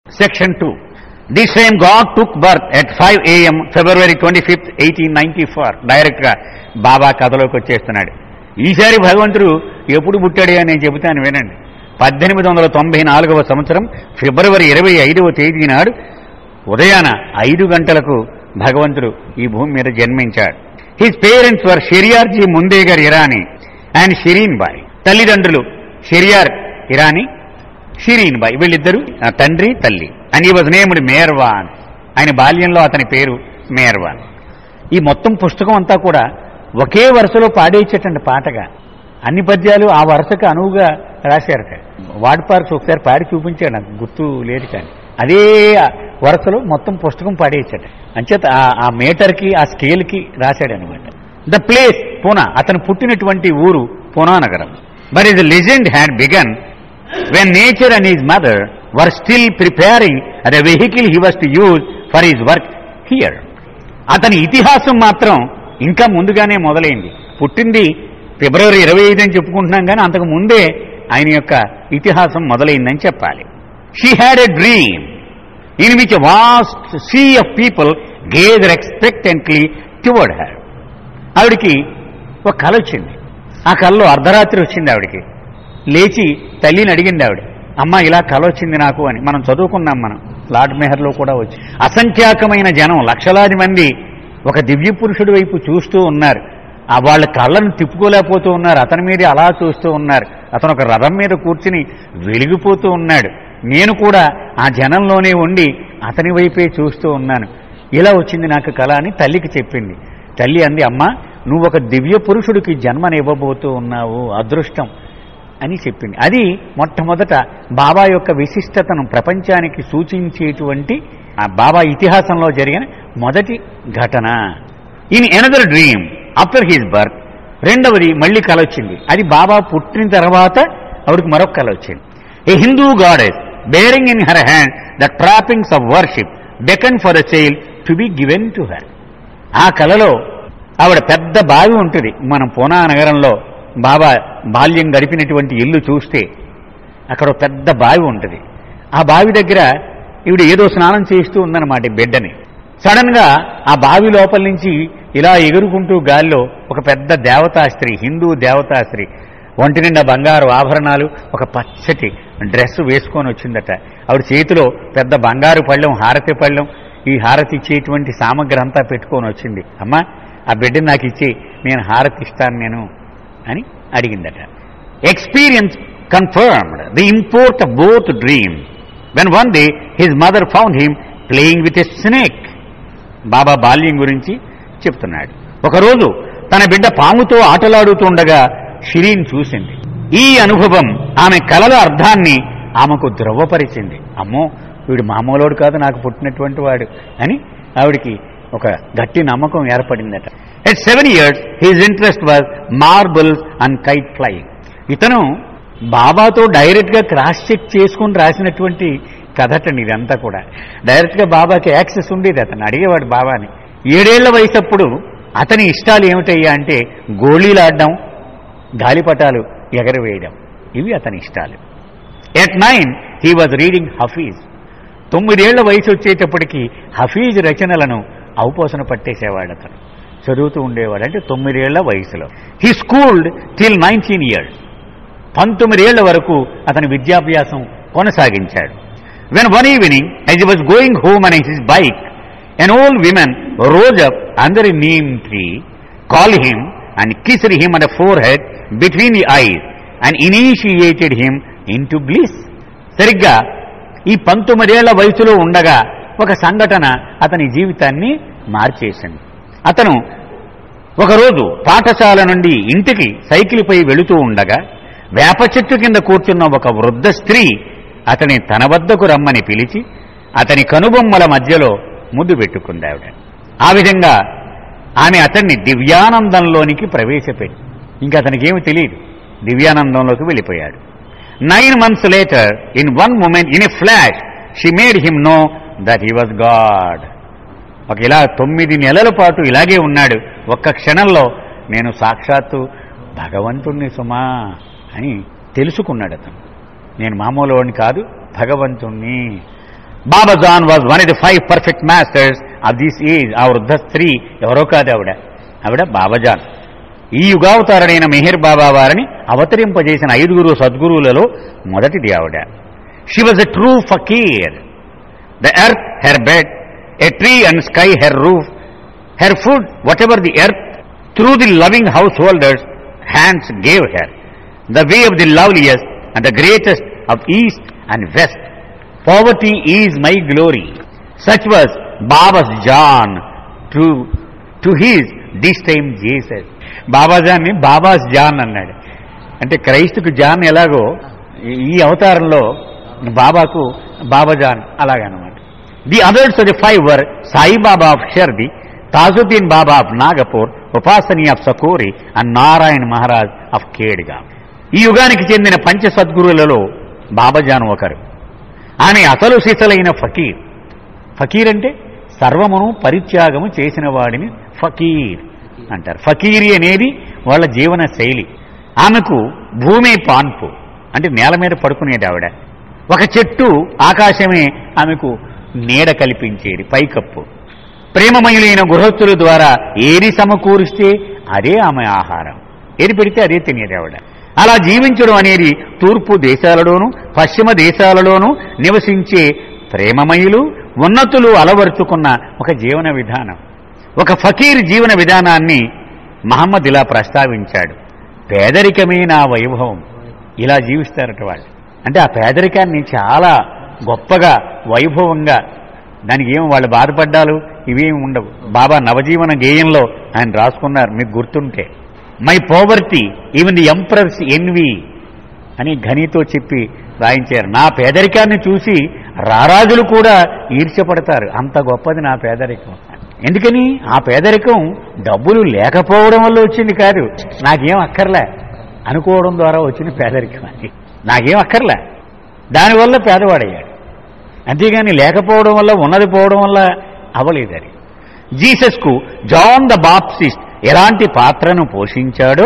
Section 2. This same God took birth at 5 a.m. February 25th, 1894. Direct గా బాబా కథలోకి వచ్చేస్తున్నాడు ఈసారి భగవంతుడు ఎప్పుడు పుట్టాడు అని నేను చెబుతాను వినండి పద్దెనిమిది వందల తొంభై నాలుగవ సంవత్సరం ఫిబ్రవరి ఇరవై ఐదవ తేదీ నాడు ఉదయాన ఐదు గంటలకు భగవంతుడు ఈ భూమి మీద జన్మించాడు his parents were Sheriarji Mundegar Irani and Shirin Bai తల్లిదండ్రులు షెరియార్ ఇరానీ షిరీన్ బాయ్ వీళ్ళిద్దరు ఆ తండ్రి తల్లి అండ్ ఈ వాజ్ నేముడు మేర్వాన్ ఆయన బాల్యంలో అతని పేరు మేర్వాన్ ఈ మొత్తం పుస్తకం అంతా కూడా ఒకే వరుసలో పాడేయచ్చటండి పాటగా అన్ని పద్యాలు ఆ వరుసకు అనువుగా రాశారట వార్డ్ పార్క్స్ ఒకసారి పాడి చూపించాడు నాకు గుర్తు లేదు కానీ అదే వరుసలో మొత్తం పుస్తకం పాడేయచ్చట అంచేత ఆ- ఆ మీటర్కి ఆ స్కేల్కి రాశాడు అనమాట ద ప్లేస్ పూనా అతను పుట్టినటువంటి ఊరు పూనా నగరం but his legend had begun when nature and his mother were still preparing the vehicle he was to use for his work here. అతని ఇతిహాసం మాత్రం ఇంకా ముందుగానే మొదలైంది పుట్టింది ఫిబ్రవరి ఇరవై ఐదు అని చెప్పుకుంటున్నాం కానీ అంతకు ముందే ఆయన యొక్క ఇతిహాసం మొదలైందని చెప్పాలి she had a dream in which vast sea of people gather expectantly toward her ఆవిడికి ఒక కళ వచ్చింది ఆ కళలో అర్ధరాత్రి వచ్చింది ఆవిడికి లేచి తల్లిని అడిగింది ఆవిడ అమ్మ ఇలా కళ వచ్చింది నాకు అని మనం చదువుకున్నాం మనం లార్డ్ మెహర్లో కూడా వచ్చి అసంఖ్యాకమైన జనం లక్షలాది మంది ఒక దివ్య పురుషుడి వైపు చూస్తూ ఉన్నారు ఆ వాళ్ళ కళ్ళను తిప్పుకోలేకపోతూ ఉన్నారు అతని మీద అలా చూస్తూ ఉన్నారు అతను ఒక రథం మీద కూర్చుని వెలిగిపోతూ ఉన్నాడు నేను కూడా ఆ జనంలోనే ఉండి అతని వైపే చూస్తూ ఉన్నాను ఇలా వచ్చింది నాకు కళ అని తల్లికి చెప్పింది తల్లి అంది అమ్మ నువ్వు ఒక దివ్య పురుషుడికి జన్మనివ్వబోతూ ఉన్నావు అదృష్టం అని చెప్పింది అది మొట్టమొదట బాబా యొక్క విశిష్టతను ప్రపంచానికి సూచించేటువంటి ఆ బాబా ఇతిహాసంలో జరిగిన మొదటి ఘటన in another dream after his birth రెండవది మళ్ళీ కల వచ్చింది అది బాబా పుట్టిన తర్వాత ఆవిడకి మరొక కల వచ్చింది a Hindu goddess bearing in her hand the trappings of worship beckon for a child to be given to her ఆ కలలో ఆవిడ పెద్ద బావి ఉంటుంది మనం పూనా నగరంలో బాబా బాల్యం గడిపినటువంటి ఇల్లు చూస్తే అక్కడ ఒక పెద్ద బావి ఉంటుంది ఆ బావి దగ్గర ఈవిడ ఏదో స్నానం చేస్తూ ఉందన్నమాట ఈ బిడ్డని సడన్ గా ఆ బావి లోపల నుంచి ఇలా ఎగురుకుంటూ గాల్లో ఒక పెద్ద దేవతా స్త్రీ హిందూ దేవతా స్త్రీ ఒంటి నిండా బంగారు ఆభరణాలు ఒక పచ్చటి డ్రెస్ వేసుకొని వచ్చిందట ఆవిడ చేతిలో పెద్ద బంగారు పళ్ళెం హారతి పళ్ళెం ఈ హారతి ఇచ్చేటువంటి సామగ్రి అంతా పెట్టుకొని వచ్చింది అమ్మా ఆ బిడ్డని నాకు ఇచ్చి నేను హారతి ఇస్తాను నేను అని అడిగిందట experience confirmed the import of both dream when one day his mother found him playing with a snake Baba బాల్యం గురించి చెప్తున్నాడు ఒకరోజు తన బిడ్డ పాముతో ఆటలాడుతుండగా షిరీన్ చూసింది ఈ అనుభవం ఆమె కలల అర్థాన్ని ఆమెకు ధృవపరిచింది అమ్మో వీడు మామూలోడు కాదు నాకు పుట్టినటువంటి వాడు అని ఆవిడికి ఒక గట్టి నమ్మకం ఏర్పడిందట at seven years his interest was marbles and kite flying ఇతను బాబాతో డైరెక్ట్ గా క్రాస్ చెక్ చేసుకుని రాసినటువంటి కథటండి ఇదంతా కూడా డైరెక్ట్ గా బాబాకి యాక్సెస్ ఉండేది అతను అడిగేవాడు బాబాని ఏడేళ్ల వయసప్పుడు అతని ఇష్టాలు ఏమిటయ్యా అంటే గోళీలాడడం గాలిపటాలు ఎగరవేయడం ఇవి అతని ఇష్టాలు at nine he was reading Hafiz తొమ్మిదేళ్ల వయసు వచ్చేటప్పటికి హఫీజ్ రచనలను ఔపోసన పట్టేసేవాడు అతను చదువుతూ ఉండేవాడు అంటే తొమ్మిదేళ్ల వయసులో he schooled till nineteen years పంతొమ్మిదేళ్ల వరకు అతని విద్యాభ్యాసం కొనసాగించాడు when one evening as was going home on his bike an old women rose up under a neem tree call him and kissed him at forehead between the eyes and initiated him into bliss సరిగ్గా ఈ పంతొమ్మిదేళ్ల వయసులో ఉండగా ఒక సంఘటన అతని జీవితాన్ని మార్చేసింది అతను ఒకరోజు పాఠశాల నుండి ఇంటికి సైకిల్పై వెళుతూ ఉండగా వేప చెట్టు కింద కూర్చున్న ఒక వృద్ధ స్త్రీ అతని తన వద్దకు రమ్మని పిలిచి అతని కనుబొమ్మల మధ్యలో ముద్దు పెట్టుకుంది ఆవిడ ఆ విధంగా ఆమె అతన్ని దివ్యానందంలోనికి ప్రవేశపెట్టి ఇంకా అతనికి ఏమి తెలియదు దివ్యానందంలోకి వెళ్ళిపోయాడు nine months later in one moment in a flash she made him know that he was God ఒక ఇలా తొమ్మిది నెలల పాటు ఇలాగే ఉన్నాడు ఒక్క క్షణంలో నేను సాక్షాత్తు భగవంతుణ్ణి సుమా అని తెలుసుకున్నాడు అతను నేను మామూలు వాడిని కాదు భగవంతుణ్ణి Babajan was one of the five perfect masters of this age ఆ వృద్ధ స్త్రీ ఎవరో కాదు ఆవిడ ఆవిడ బాబాజాన్ ఈ యుగావతారుడైన మెహర్ బాబా వారిని అవతరింపజేసిన ఐదుగురు సద్గురువులలో మొదటిది ఆవిడ she was a true fakir the earth her bed a tree and sky her roof her food, whatever the earth, through the loving householders' hands gave her, the way of the loveliest and the greatest of east and west. Poverty is my glory. Such was Baba's John to, to his this time Jesus. బాబాజాన్ని బాబాస్ జాన్ అన్నాడు అంటే క్రైస్తుకు John ఎలాగో ఈ- ఈ అవతారంలో బాబాకు బాబాజాన్ అలాగనమాట the others the five were Sai Baba of Shirdi Tajuddin Baba of Nagpur Upasani of Sakori and Narayan Maharaj of Kedgaon ఈ యుగానికి చెందిన పంచ సద్గురువులలో బాబాజాన్ ఒకరు ఆమె అసలు సిసలైన ఫకీర్ ఫకీర్ అంటే సర్వమును పరిత్యాగము చేసిన వాడిని ఫకీర్ అంటారు ఫకీరి అనేది వాళ్ళ జీవన శైలి ఆమెకు భూమి పాన్పు అంటే నేల మీద పడుకునేది ఆవిడ ఒక చెట్టు ఆకాశమే ఆమెకు నీడ కల్పించేది పైకప్పు ప్రేమమయులైన గృహస్థుల ద్వారా ఏది సమకూరిస్తే అదే ఆమె ఆహారం ఏది పెడితే అదే తినేది ఆవిడ అలా జీవించడం అనేది తూర్పు దేశాలలోనూ పశ్చిమ దేశాలలోనూ నివసించే ప్రేమమయులు ఉన్నతులు అలవరుచుకున్న ఒక జీవన విధానం ఒక ఫకీర్ జీవన విధానాన్ని మహమ్మద్ ఇలా ప్రస్తావించాడు పేదరికమే నా వైభవం ఇలా జీవిస్తారట వాళ్ళు అంటే ఆ పేదరికాన్ని చాలా గొప్పగా వైభవంగా దానికి ఏం వాళ్ళు బాధపడ్డాలు ఇవేమి ఉండవు బాబా నవజీవన గేయంలో ఆయన రాసుకున్నారు మీకు గుర్తుంటే my poverty even the empress envy అని ఘనితో చెప్పి రాయించారు నా పేదరికాన్ని చూసి రారాజులు కూడా ఈర్ష్యపడతారు అంత గొప్పది నా పేదరికం ఎందుకని ఆ పేదరికం డబ్బులు లేకపోవడం వల్ల వచ్చింది కాదు నాకేం అక్కర్లే అనుకోవడం ద్వారా వచ్చిన పేదరికం అది నాకేం అక్కర్లే దానివల్ల పేదవాడయ్యాడు అంతేగాని లేకపోవడం వల్ల ఉన్నది పోవడం వల్ల అవలేదు అది జీసస్కు జాన్ ద బాప్సిస్ట్ ఎలాంటి పాత్రను పోషించాడో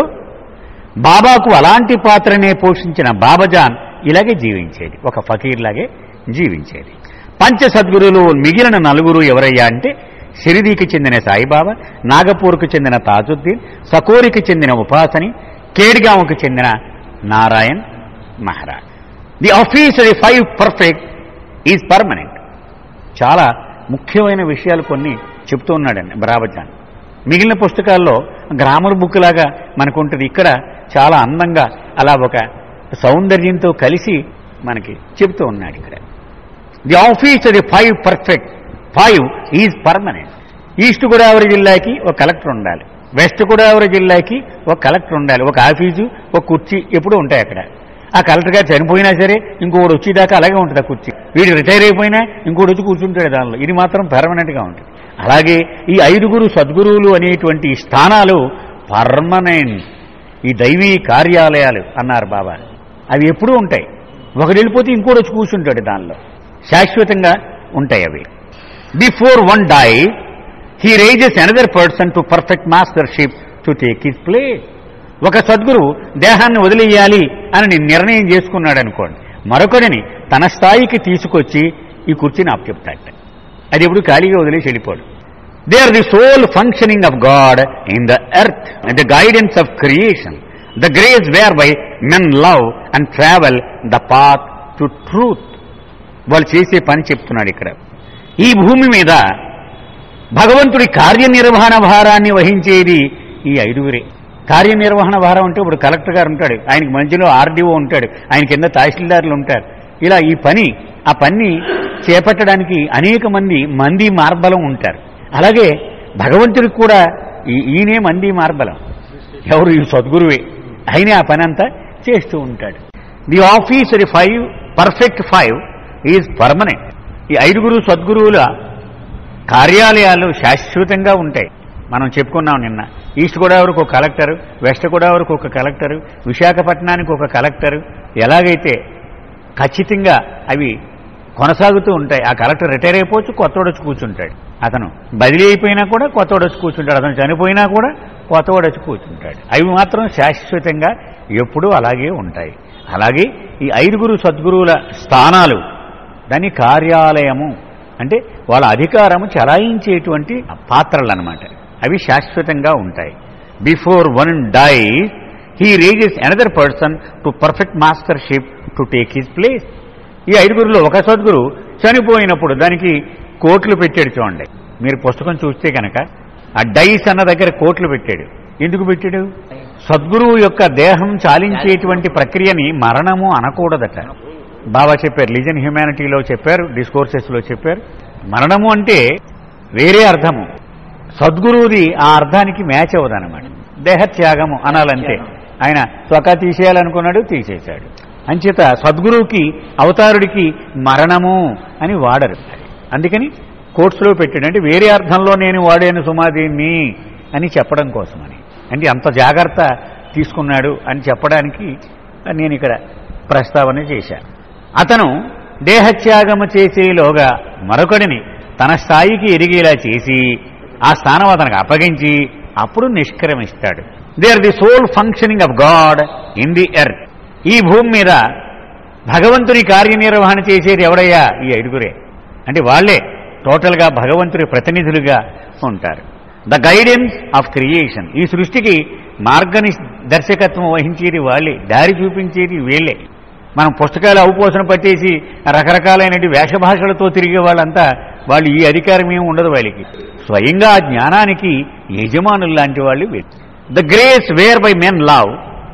బాబాకు అలాంటి పాత్రనే పోషించిన బాబాజాన్ ఇలాగే జీవించేది ఒక ఫకీర్ లాగే జీవించేది పంచ సద్గురులు మిగిలిన నలుగురు ఎవరయ్యా అంటే షిరిడీకి చెందిన సాయిబాబా నాగపూర్కు చెందిన తాజుద్దీన్ సకోరికి చెందిన ఉపాసని కేడ్గాంకు చెందిన Narayan Maharaj the office the five perfect is permanent చాలా ముఖ్యమైన విషయాలు కొన్ని చెప్తూ ఉన్నాడండి బ్రాబజాన్ మిగిలిన పుస్తకాల్లో గ్రామర్ బుక్ లాగా మనకుంటుంది ఇక్కడ చాలా అందంగా అలా ఒక సౌందర్యంతో కలిసి మనకి చెప్తూ ఉన్నాడు ఇక్కడ the office the five perfect five is permanent east Godavari జిల్లాకి ఒక కలెక్టర్ ఉండాలి వెస్ట్ గోదావరి జిల్లాకి ఒక కలెక్టర్ ఉండాలి ఒక ఆఫీసు ఒక కుర్చీ ఎప్పుడూ ఉంటాయి అక్కడ ఆ కలెక్టర్ గారు చనిపోయినా సరే ఇంకోటి వచ్చేదాకా అలాగే ఉంటుంది ఆ కుర్చీ వీడు రిటైర్ అయిపోయినా ఇంకోటి వచ్చి కూర్చుంటాడు దానిలో ఇది మాత్రం పర్మనెంట్ గా ఉంటుంది అలాగే ఈ ఐదుగురు సద్గురువులు అనేటువంటి ఈ స్థానాలు పర్మనెంట్ ఈ దైవీ కార్యాలయాలు అన్నారు బాబా అవి ఎప్పుడూ ఉంటాయి ఒకడు వెళ్ళిపోతే ఇంకోటి వచ్చి కూర్చుంటాడు దానిలో శాశ్వతంగా ఉంటాయి అవి before one die he raises another person to perfect mastership to take his place ఒక సద్గురు దేహాన్ని వదిలేయాలి అని నేను నిర్ణయం చేసుకున్నాడు అనుకోండి మరొకడిని తన స్థాయికి తీసుకొచ్చి ఈ కుర్చీని అప్పచెప్తాడు అది ఎప్పుడు ఖాళీగా వదిలేసి వెళ్ళిపోడు they are the soul functioning of God in the earth the guidance of creation the grace whereby men love and travel the path to truth వాళ్ళు చేసే పని చెప్తున్నాడు ఇక్కడ ఈ భూమి మీద భగవంతుడి కార్యనిర్వహణ భారాన్ని వహించేది ఈ ఐదుగురే కార్యనిర్వహణ భారం అంటే ఇప్పుడు కలెక్టర్ గారు ఉంటాడు ఆయనకి మధ్యలో ఆర్డీఓ ఉంటాడు ఆయన కింద తహసీల్దార్లు ఉంటారు ఇలా ఈ పని ఆ పని చేపట్టడానికి అనేక మంది మంది మార్బలం ఉంటారు అలాగే భగవంతుడికి కూడా ఈ- ఈయనే మంది మార్బలం ఎవరు ఈ సద్గురువే ఆయనే ఆ పని అంతా చేస్తూ ఉంటాడు the office the five perfect five is permanent ఈ ఐదుగురు సద్గురువుల కార్యాలయాలు శాశ్వతంగా ఉంటాయి మనం చెప్పుకున్నాం నిన్న ఈస్ట్ గోదావరికి ఒక కలెక్టర్ వెస్ట్ గోదావరికి ఒక కలెక్టర్ విశాఖపట్నానికి ఒక కలెక్టర్ ఎలాగైతే ఖచ్చితంగా అవి కొనసాగుతూ ఉంటాయి ఆ కలెక్టర్ రిటైర్ అయిపోవచ్చు కొత్తవాడు వచ్చి కూర్చుంటాడు అతను బదిలీ అయిపోయినా కూడా కొత్తవాడు వచ్చి కూర్చుంటాడు అతను చనిపోయినా కూడా కొత్తవాడు వచ్చి కూర్చుంటాడు అవి మాత్రం శాశ్వతంగా ఎప్పుడూ అలాగే ఉంటాయి అలాగే ఈ ఐదుగురు సద్గురువుల స్థానాలు దాని కార్యాలయము అంటే వాళ్ళ అధికారము చలాయించేటువంటి పాత్రలు అన్నమాట అవి శాశ్వతంగా ఉంటాయి before one die he raises another person to perfect mastership to take his place ఈ ఐదుగురులో ఒక సద్గురు చనిపోయినప్పుడు దానికి కోట్లు పెట్టాడు చూడండి మీరు పుస్తకం చూస్తే కనుక ఆ డైస్ అన్న దగ్గర కోట్లు పెట్టాడు ఎందుకు పెట్టాడు సద్గురువు యొక్క దేహం చాలించేటువంటి ప్రక్రియని మరణము అనకూడదట బాబా చెప్పారు లిజన్ హ్యుమానిటీలో చెప్పారు డిస్కోర్సెస్లో చెప్పారు మరణము అంటే వేరే అర్థము సద్గురువుది ఆ అర్థానికి మ్యాచ్ అవ్వదన్నమాట దేహత్యాగము అనాలంతే ఆయన త్వక తీసేయాలనుకున్నాడు తీసేశాడు అంచేత సద్గురువుకి అవతారుడికి మరణము అని వాడరు అందుకని కోర్ట్స్లో పెట్టాడు అంటే వేరే అర్థంలో నేను వాడాను సుమాదీన్ని అని చెప్పడం కోసమని అంటే అంత జాగ్రత్త తీసుకున్నాడు అని చెప్పడానికి నేను ఇక్కడ ప్రస్తావన చేశాను అతను దేహత్యాగము చేసేలోగా మరొకడిని తన స్థాయికి ఎరిగేలా చేసి ఆ స్థానం అతనికి అప్పగించి అప్పుడు నిష్క్రమిస్తాడు they are the soul functioning of God in the earth ఈ భూమి మీద భగవంతుని కార్యనిర్వహణ చేసేది ఎవడయ్యా ఈ ఐదుగురే అంటే వాళ్లే టోటల్గా భగవంతుడి ప్రతినిధులుగా ఉంటారు ద గైడెన్స్ ఆఫ్ క్రియేషన్ ఈ సృష్టికి మార్గని దర్శకత్వం వహించేది వాళ్ళే దారి చూపించేది వీళ్ళే మనం పుస్తకాలు అవుపోసన పట్టేసి రకరకాలైన వేషభాషలతో తిరిగే వాళ్ళంతా వాళ్ళు ఈ అధికారం ఏమి ఉండదు వాళ్ళకి స్వయంగా ఆ జ్ఞానానికి యజమానులు లాంటి వాళ్ళు వీళ్ళు the grace whereby men love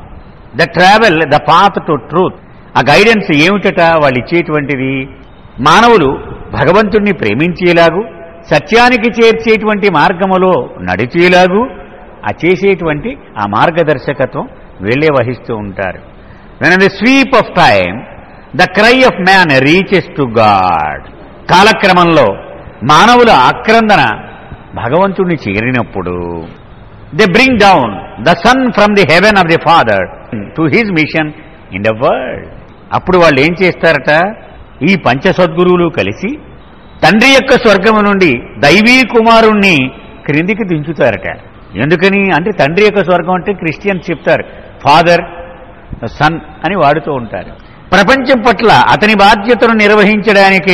the travel the path to truth ఆ గైడెన్స్ ఏమిటట వాళ్ళు ఇచ్చేటువంటిది మానవులు భగవంతుణ్ణి ప్రేమించేలాగు సత్యానికి చేర్చేటువంటి మార్గములో నడిచేలాగు ఆ చేసేటువంటి ఆ మార్గదర్శకత్వం వీళ్ళే వహిస్తూ ఉంటారు when the sweep of time the cry of man reaches to God కాలక్రమంలో మానవుల ఆక్రందన భగవంతుణ్ణి చేరినప్పుడు they bring down the son from the heaven of the father to his mission in the world అప్పుడు వాళ్ళు ఏం చేస్తారట ఈ పంచ సద్గురువులు కలిసి తండ్రి యొక్క స్వర్గము నుండి దైవీ కుమారుణ్ణి క్రిందికి దించుతారట ఎందుకని అంటే తండ్రి యొక్క స్వర్గం అంటే క్రిస్టియన్స్ చెప్తారు ఫాదర్ సన్ అని వాడుతూ ఉంటారు ప్రపంచం పట్ల అతని బాధ్యతను నిర్వహించడానికి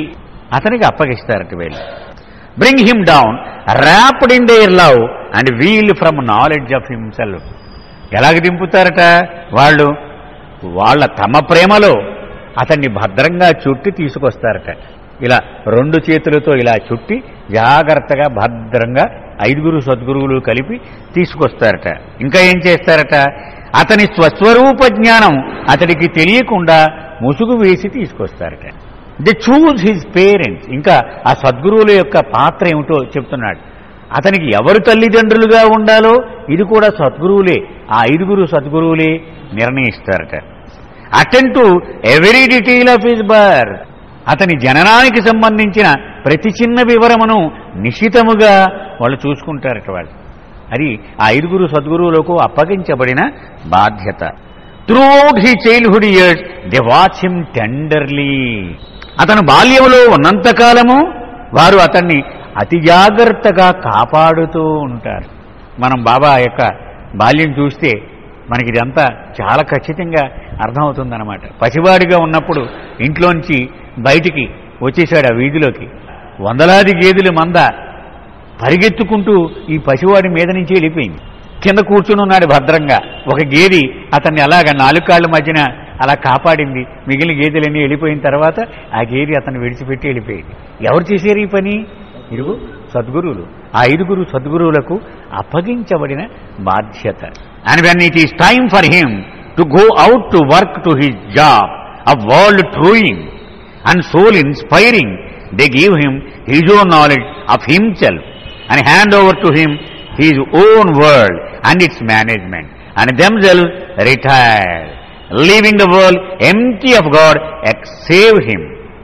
అతనికి అప్పగిస్తారట వీళ్ళు bring him down wrapped in their love and veil from knowledge of himself ఎలాగ దింపుతారట వాళ్ళు వాళ్ళ తమ ప్రేమలో అతన్ని భద్రంగా చుట్టి తీసుకొస్తారట ఇలా రెండు చేతులతో ఇలా చుట్టి జాగ్రత్తగా భద్రంగా ఐదుగురు సద్గురువులు కలిపి తీసుకొస్తారట ఇంకా ఏం చేస్తారట అతని స్వస్వరూప జ్ఞానం అతడికి తెలియకుండా ముసుగు వేసి తీసుకొస్తారట ది చూజ్ హిజ్ పేరెంట్స్ ఇంకా ఆ సద్గురువుల యొక్క పాత్ర ఏమిటో చెప్తున్నాడు అతనికి ఎవరు తల్లిదండ్రులుగా ఉండాలో ఇది కూడా సద్గురువులే ఆ ఐదుగురు సద్గురువులే నిర్ణయిస్తారట attend to every detail of his birth అతని జననానికి సంబంధించిన ప్రతి చిన్న వివరమును నిశితముగా వాళ్ళు చూసుకుంటారట వాళ్ళు అది ఆ ఐదుగురు సద్గురువులకు అప్పగించబడిన బాధ్యత throughout he childhood years they watch him tenderly అతను బాల్యంలో ఉన్నంతకాలము వారు అతన్ని అతి జాగ్రత్తగా కాపాడుతూ ఉంటారు మనం బాబా యొక్క బాల్యం చూస్తే మనకి ఇదంతా చాలా ఖచ్చితంగా అర్థమవుతుందన్నమాట పసివాడిగా ఉన్నప్పుడు ఇంట్లోంచి బయటికి వచ్చేసాడు ఆ వీధిలోకి వందలాది గేదెల మంద పరిగెత్తుకుంటూ ఈ పసివాడి మీద నుంచి వెళ్ళిపోయింది కింద కూర్చుని ఉన్నాడు భద్రంగా ఒక గేది అతన్ని అలాగ నాలుగు కాళ్ళ మధ్యన అలా కాపాడింది మిగిలిన గేదెలన్నీ వెళ్ళిపోయిన తర్వాత ఆ గేది అతను విడిచిపెట్టి వెళ్ళిపోయింది ఎవరు చేశారు ఈ పని ఇరుగు సద్గురువులు ఆ ఐదుగురు సద్గురువులకు అప్పగించబడిన బాధ్యత and when it is time for him to go out to work to his job a world turning and soul inspiring they give him his own knowledge of himself and hand over to him his own world and its management and themselves retire, leaving the world empty of God save him.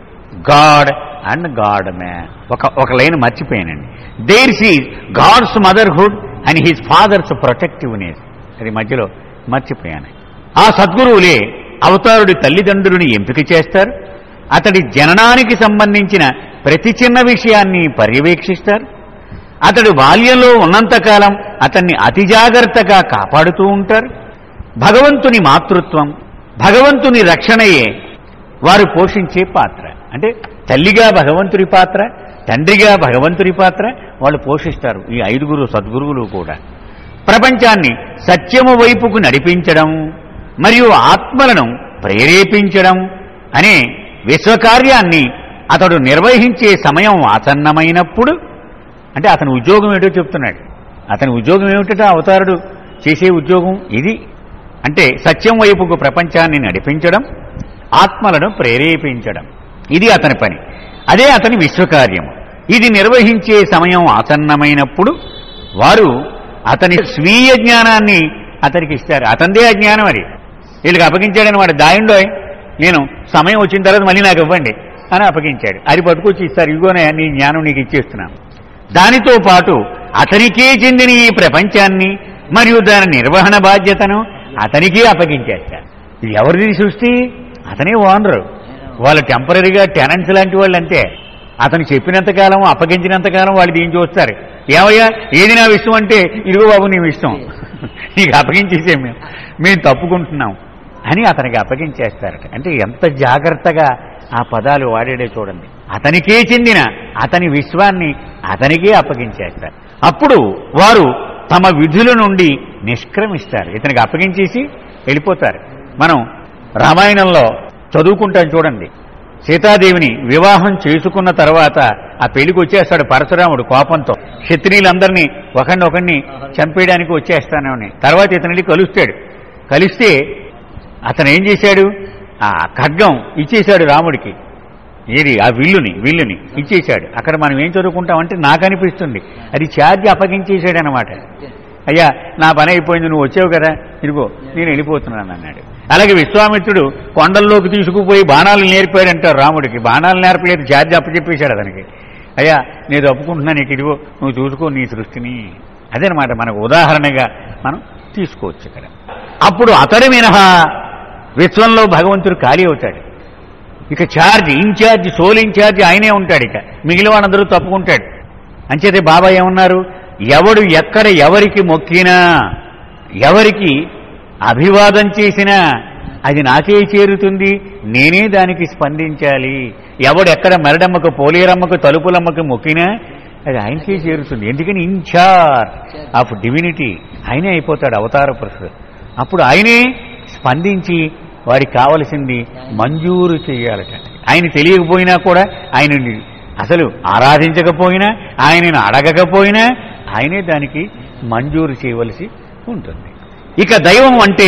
God and God man. ఒక ఒక line మర్చిపోయానండి there sees God's motherhood and his father's protectiveness అది మధ్యలో మర్చిపోయాను ఆ సద్గురువులే అవతారుడి తల్లిదండ్రులని ఎంపిక చేస్తారు అతడి జననానికి సంబంధించిన ప్రతి చిన్న విషయాన్ని పర్యవేక్షిస్తారు అతడు బాల్యంలో ఉన్నంతకాలం అతన్ని అతి జాగ్రత్తగా కాపాడుతూ ఉంటారు భగవంతుని మాతృత్వం భగవంతుని రక్షణయే వారు పోషించే పాత్ర అంటే తల్లిగా భగవంతుడి పాత్ర తండ్రిగా భగవంతుడి పాత్ర వాళ్ళు పోషిస్తారు ఈ ఐదుగురు సద్గురువులు కూడా ప్రపంచాన్ని సత్యము వైపుకు నడిపించడం మరియు ఆత్మలను ప్రేరేపించడం అనే విశ్వకార్యాన్ని అతడు నిర్వహించే సమయం ఆసన్నమైనప్పుడు అంటే అతని ఉద్యోగం ఏటో చెప్తున్నాడు అతని ఉద్యోగం ఏమిటో అవతారుడు చేసే ఉద్యోగం ఇది అంటే సత్యం వైపుకు ప్రపంచాన్ని నడిపించడం ఆత్మలను ప్రేరేపించడం ఇది అతని పని అదే అతని విశ్వకార్యము ఇది నిర్వహించే సమయం ఆసన్నమైనప్పుడు వారు అతని స్వీయ జ్ఞానాన్ని అతనికి ఇస్తారు అతందే అజ్ఞానం అది వీళ్ళకి అప్పగించాడని వాడు దాయండో నేను సమయం వచ్చిన తర్వాత మళ్ళీ నాకు ఇవ్వండి అని అప్పగించాడు అది పట్టుకొచ్చి ఇస్తారు ఇదిగోనే నీ జ్ఞానం నీకు ఇచ్చేస్తున్నాను దానితో పాటు అతనికే చెందిన ఈ ప్రపంచాన్ని మరియు దాని నిర్వహణ బాధ్యతను అతనికే అప్పగించేస్తారు ఇది ఎవరిది సృష్టి అతనే ఓనరు వాళ్ళు టెంపరీగా టెనెంట్స్ లాంటి వాళ్ళు అంతే అతను చెప్పినంతకాలం అప్పగించినంతకాలం వాళ్ళు దీన్ని చూస్తారు ఏమయ్యా ఏది నా విషయం అంటే ఇదిగో బాబు నీ ఇష్టం నీకు అప్పగించేసే మేము మేము తప్పుకుంటున్నాం అని అతనికి అప్పగించేస్తారట అంటే ఎంత జాగ్రత్తగా ఆ పదాలు వాడాడే చూడండి అతనికే చెందిన అతని విశ్వాన్ని అతనికే అప్పగించేస్తారు అప్పుడు వారు తమ విధుల నుండి నిష్క్రమిస్తారు ఇతనికి అప్పగించేసి వెళ్ళిపోతారు మనం రామాయణంలో చదువుకుంటాం చూడండి సీతాదేవిని వివాహం చేసుకున్న తర్వాత ఆ పెళ్లికి వచ్చేస్తాడు పరశురాముడు కోపంతో క్షత్రియులందరినీ ఒకడిని ఒకడిని చంపేయడానికి వచ్చేస్తానని తర్వాత ఇతనిని కలుస్తాడు కలిస్తే అతను ఏం చేశాడు ఆ ఖడ్గం ఇచ్చేశాడు రాముడికి ఏది ఆ విల్లుని విల్లుని ఇచ్చేశాడు అక్కడ మనం ఏం చదువుకుంటామంటే నాకు అనిపిస్తుంది అది ఛార్జ్ అప్పగించేశాడు అనమాట అయ్యా నా పని అయిపోయింది నువ్వు వచ్చావు కదా ఇదిగో నేను వెళ్ళిపోతున్నాను అన్నాడు అలాగే విశ్వామిత్రుడు కొండల్లోకి తీసుకుపోయి బాణాలు నేర్పాడంటారు రాముడికి బాణాలు నేర్పలేదు ఛార్జ్ అప్పచెప్పేశాడు అతనికి అయ్యా నేను ఒప్పుకుంటున్నాను నీకు ఇదిగో నువ్వు చూసుకో నీ సృష్టిని అదనమాట మనకు ఉదాహరణగా మనం తీసుకోవచ్చు ఇక్కడ అప్పుడు అతడు మినహా విశ్వంలో భగవంతుడు ఖాళీ అవుతాడు ఇక ఛార్జ్ ఇన్ఛార్జ్ సోల్ ఇన్ఛార్జ్ ఆయనే ఉంటాడు ఇక మిగిలిన వాళ్ళందరూ తప్పుకుంటాడు అంచేతే బాబా ఏమన్నారు ఎవడు ఎక్కడ ఎవరికి మొక్కినా ఎవరికి అభివాదం చేసినా అది నాకే చేరుతుంది నేనే దానికి స్పందించాలి ఎవడు ఎక్కడ మెరడమ్మకు పోలేరమ్మకు తలుపులమ్మకు మొక్కినా అది ఆయనకే చేరుతుంది ఎందుకని ఇన్ఛార్జ్ ఆఫ్ డివినిటీ ఆయనే అయిపోతాడు అవతార పురుషుడు అప్పుడు ఆయనే స్పందించి వాడికి కావలసింది మంజూరు చేయాలట ఆయన తెలియకపోయినా కూడా ఆయనని అసలు ఆరాధించకపోయినా ఆయనను అడగకపోయినా ఆయనే దానికి మంజూరు చేయవలసి ఉంటుంది ఇక దైవం అంటే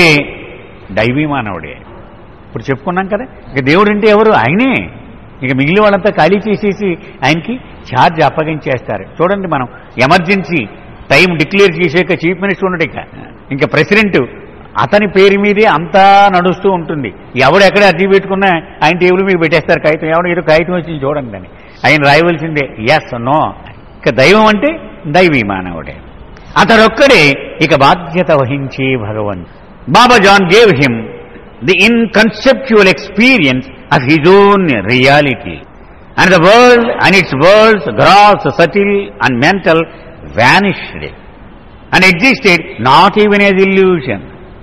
దైవీ మానవుడే ఇప్పుడు చెప్పుకున్నాం కదా ఇక దేవుడు అంటే ఎవరు ఆయనే ఇక మిగిలిన వాళ్ళంతా ఖాళీ చేసేసి ఆయనకి ఛార్జ్ అప్పగించేస్తారు చూడండి మనం ఎమర్జెన్సీ టైం డిక్లేర్ చేసాక చీఫ్ మినిస్టర్ ఉండడు ఇక ఇంకా ప్రెసిడెంట్ అతని పేరు మీదే అంతా నడుస్తూ ఉంటుంది ఎవడు ఎక్కడ అర్జీ పెట్టుకున్నా ఆయన టేబుల్ మీకు పెట్టేస్తారు కాగితం ఎవడు ఏదో కాగితం వచ్చింది చూడండి అని ఆయన రాయవలసిందే ఎస్ నో ఇక దైవం అంటే దైవీ మానవుడే అతడొక్కడే ఇక బాధ్యత వహించే భగవంత్ Baba Jan gave him the inconceptual experience of his own reality and the world and its worlds gross subtle and mental vanished and existed not even as illusion.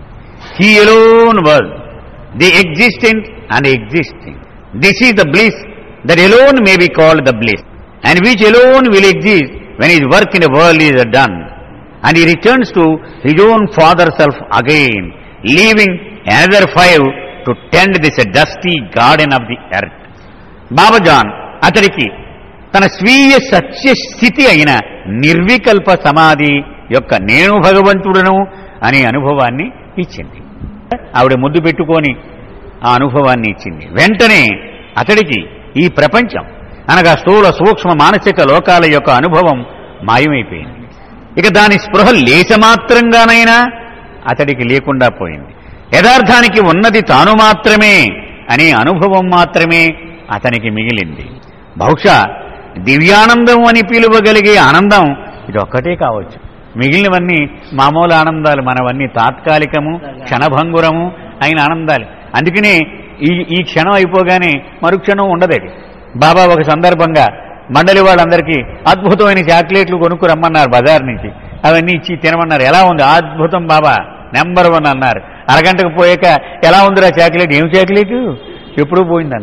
He alone was the existent and existing. This is the bliss that alone may be called the bliss, and which alone will exist when his work in the world is done. And he returns to his own father self again, leaving another five to tend this dusty garden of the earth. Babajan అతడికి తన స్వీయ సత్యస్థితి అయిన నిర్వికల్ప సమాధి యొక్క నేను భగవంతుడను అనే అనుభవాన్ని ఇచ్చింది ఆవిడ ముద్దు పెట్టుకొని ఆ అనుభవాన్ని ఇచ్చింది వెంటనే అతడికి ఈ ప్రపంచం అనగా స్థూల సూక్ష్మ మానసిక లోకాల యొక్క అనుభవం మాయమైపోయింది ఇక దాని స్పృహ లేశమాత్రంగానైనా అతడికి లేకుండా పోయింది యథార్థానికి ఉన్నది తాను మాత్రమే అనే అనుభవం మాత్రమే అతనికి మిగిలింది బహుశా దివ్యానందం అని పిలువగలిగే ఆనందం ఇది ఒక్కటే కావచ్చు మిగిలినవన్నీ మామూలు ఆనందాలు మనవన్నీ తాత్కాలికము క్షణభంగురము అయిన ఆనందాలు అందుకనే ఈ ఈ క్షణం అయిపోగానే మరుక్షణం ఉండదది బాబా ఒక సందర్భంగా మండలి వాళ్ళందరికీ అద్భుతమైన చాక్లెట్లు కొనుక్కు రమ్మన్నారు బజార్ నుంచి అవన్నీ ఇచ్చి తినమన్నారు ఎలా ఉంది అద్భుతం బాబా నెంబర్ వన్ అన్నారు అరగంటకు పోయాక ఎలా ఉందిరా చాక్లెట్ ఏం చాక్లెట్ ఎప్పుడూ పోయిందన్నారు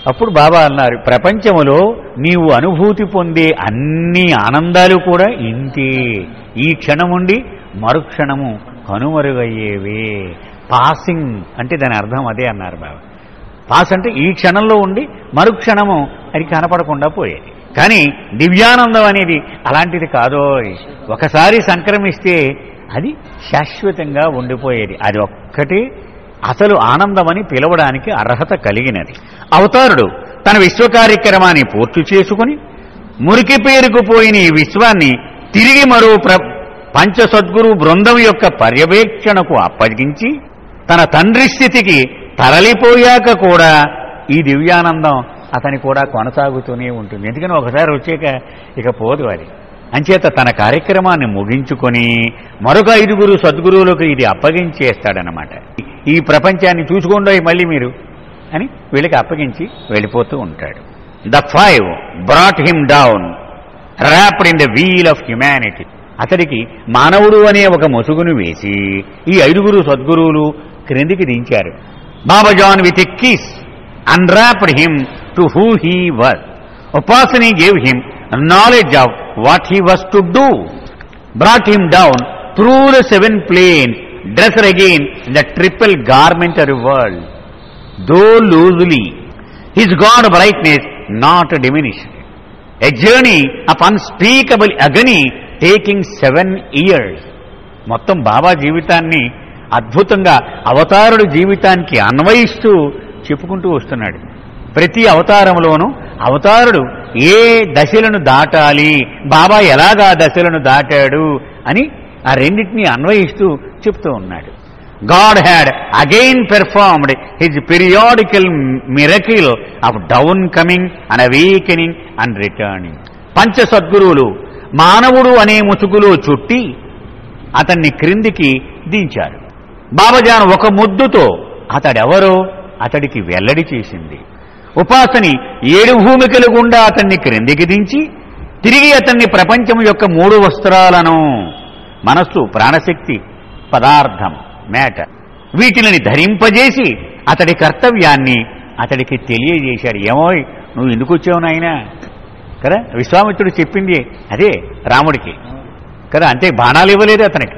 అప్పుడు బాబా అన్నారు ప్రపంచములో నీవు అనుభూతి పొందే అన్ని ఆనందాలు కూడా ఇంతే ఈ క్షణముండి మరుక్షణము కనుమరుగయ్యేవే పాసింగ్ అంటే దాని అర్థం అదే అన్నారు బాబా పాస్ అంటే ఈ క్షణంలో ఉండి మరుక్షణము అది కనపడకుండా పోయేది కానీ దివ్యానందం అనేది అలాంటిది కాదో ఒకసారి సంక్రమిస్తే అది శాశ్వతంగా ఉండిపోయేది అది ఒక్కటే అసలు ఆనందమని పిలవడానికి అర్హత కలిగినది అవతారుడు తన విశ్వ కార్యక్రమాన్ని పూర్తి చేసుకుని మురికి పేరుకుపోయిన ఈ విశ్వాన్ని తిరిగి మరో ప్ర పంచ సద్గురు బృందం యొక్క పర్యవేక్షణకు అప్పగించి తన తండ్రి స్థితికి తరలిపోయాక కూడా ఈ దివ్యానందం అతని కూడా కొనసాగుతూనే ఉంటుంది ఎందుకని ఒకసారి వచ్చాక ఇక పోదు అది అంచేత తన కార్యక్రమాన్ని ముగించుకొని మరొక ఐదుగురు సద్గురువులకు ఇది అప్పగించేస్తాడనమాట ఈ ప్రపంచాన్ని చూసుకోండి మళ్ళీ మీరు అని వీళ్ళకి అప్పగించి వెళ్ళిపోతూ ఉంటాడు the five brought him down wrapped in the veil of humanity అతడికి మానవుడు అనే ఒక ముసుగును వేసి ఈ ఐదుగురు సద్గురువులు క్రిందికి దించారు Babajan with a kiss unwrapped him to who he was Upasani gave him knowledge of what he was to do brought him down through the seven planes, dressed again in the triple garment of the world, though loosely, his God brightness not diminished. A journey of unspeakable agony taking seven years. మొత్తం బాబా జీవితాన్ని అద్భుతంగా అవతారుడు జీవితానికి అన్వయిస్తూ చెప్పుకుంటూ వస్తున్నాడు ప్రతి అవతారంలోనూ అవతారుడు ఏ దశలను దాటాలి బాబా ఎలాగా ఆ దశలను దాటాడు అని ఆ రెండింటినీ అన్వయిస్తూ చెప్తూ ఉన్నాడు God had again performed his periodical miracle of down coming and awakening and returning పంచ సద్గురువులు మానవుడు అనే ముసుగులో చుట్టి అతన్ని క్రిందికి దించారు బాబాజాన్ ఒక ముద్దుతో అతడెవరో అతడికి వెల్లడి చేసింది ఉపాసని ఏడు భూమికల గుండా అతన్ని క్రిందికి దించి తిరిగి అతన్ని ప్రపంచం యొక్క మూడు వస్త్రాలను మనస్సు ప్రాణశక్తి పదార్థం మ్యాటర్ వీటిని ధరింపజేసి అతడి కర్తవ్యాన్ని అతడికి తెలియజేశాడు ఏమో నువ్వు ఎందుకు వచ్చావు నాయనా కదా విశ్వామిత్రుడు చెప్పింది అదే రాముడికి కదా అంతే బాణాలు ఇవ్వలేదు అతనికి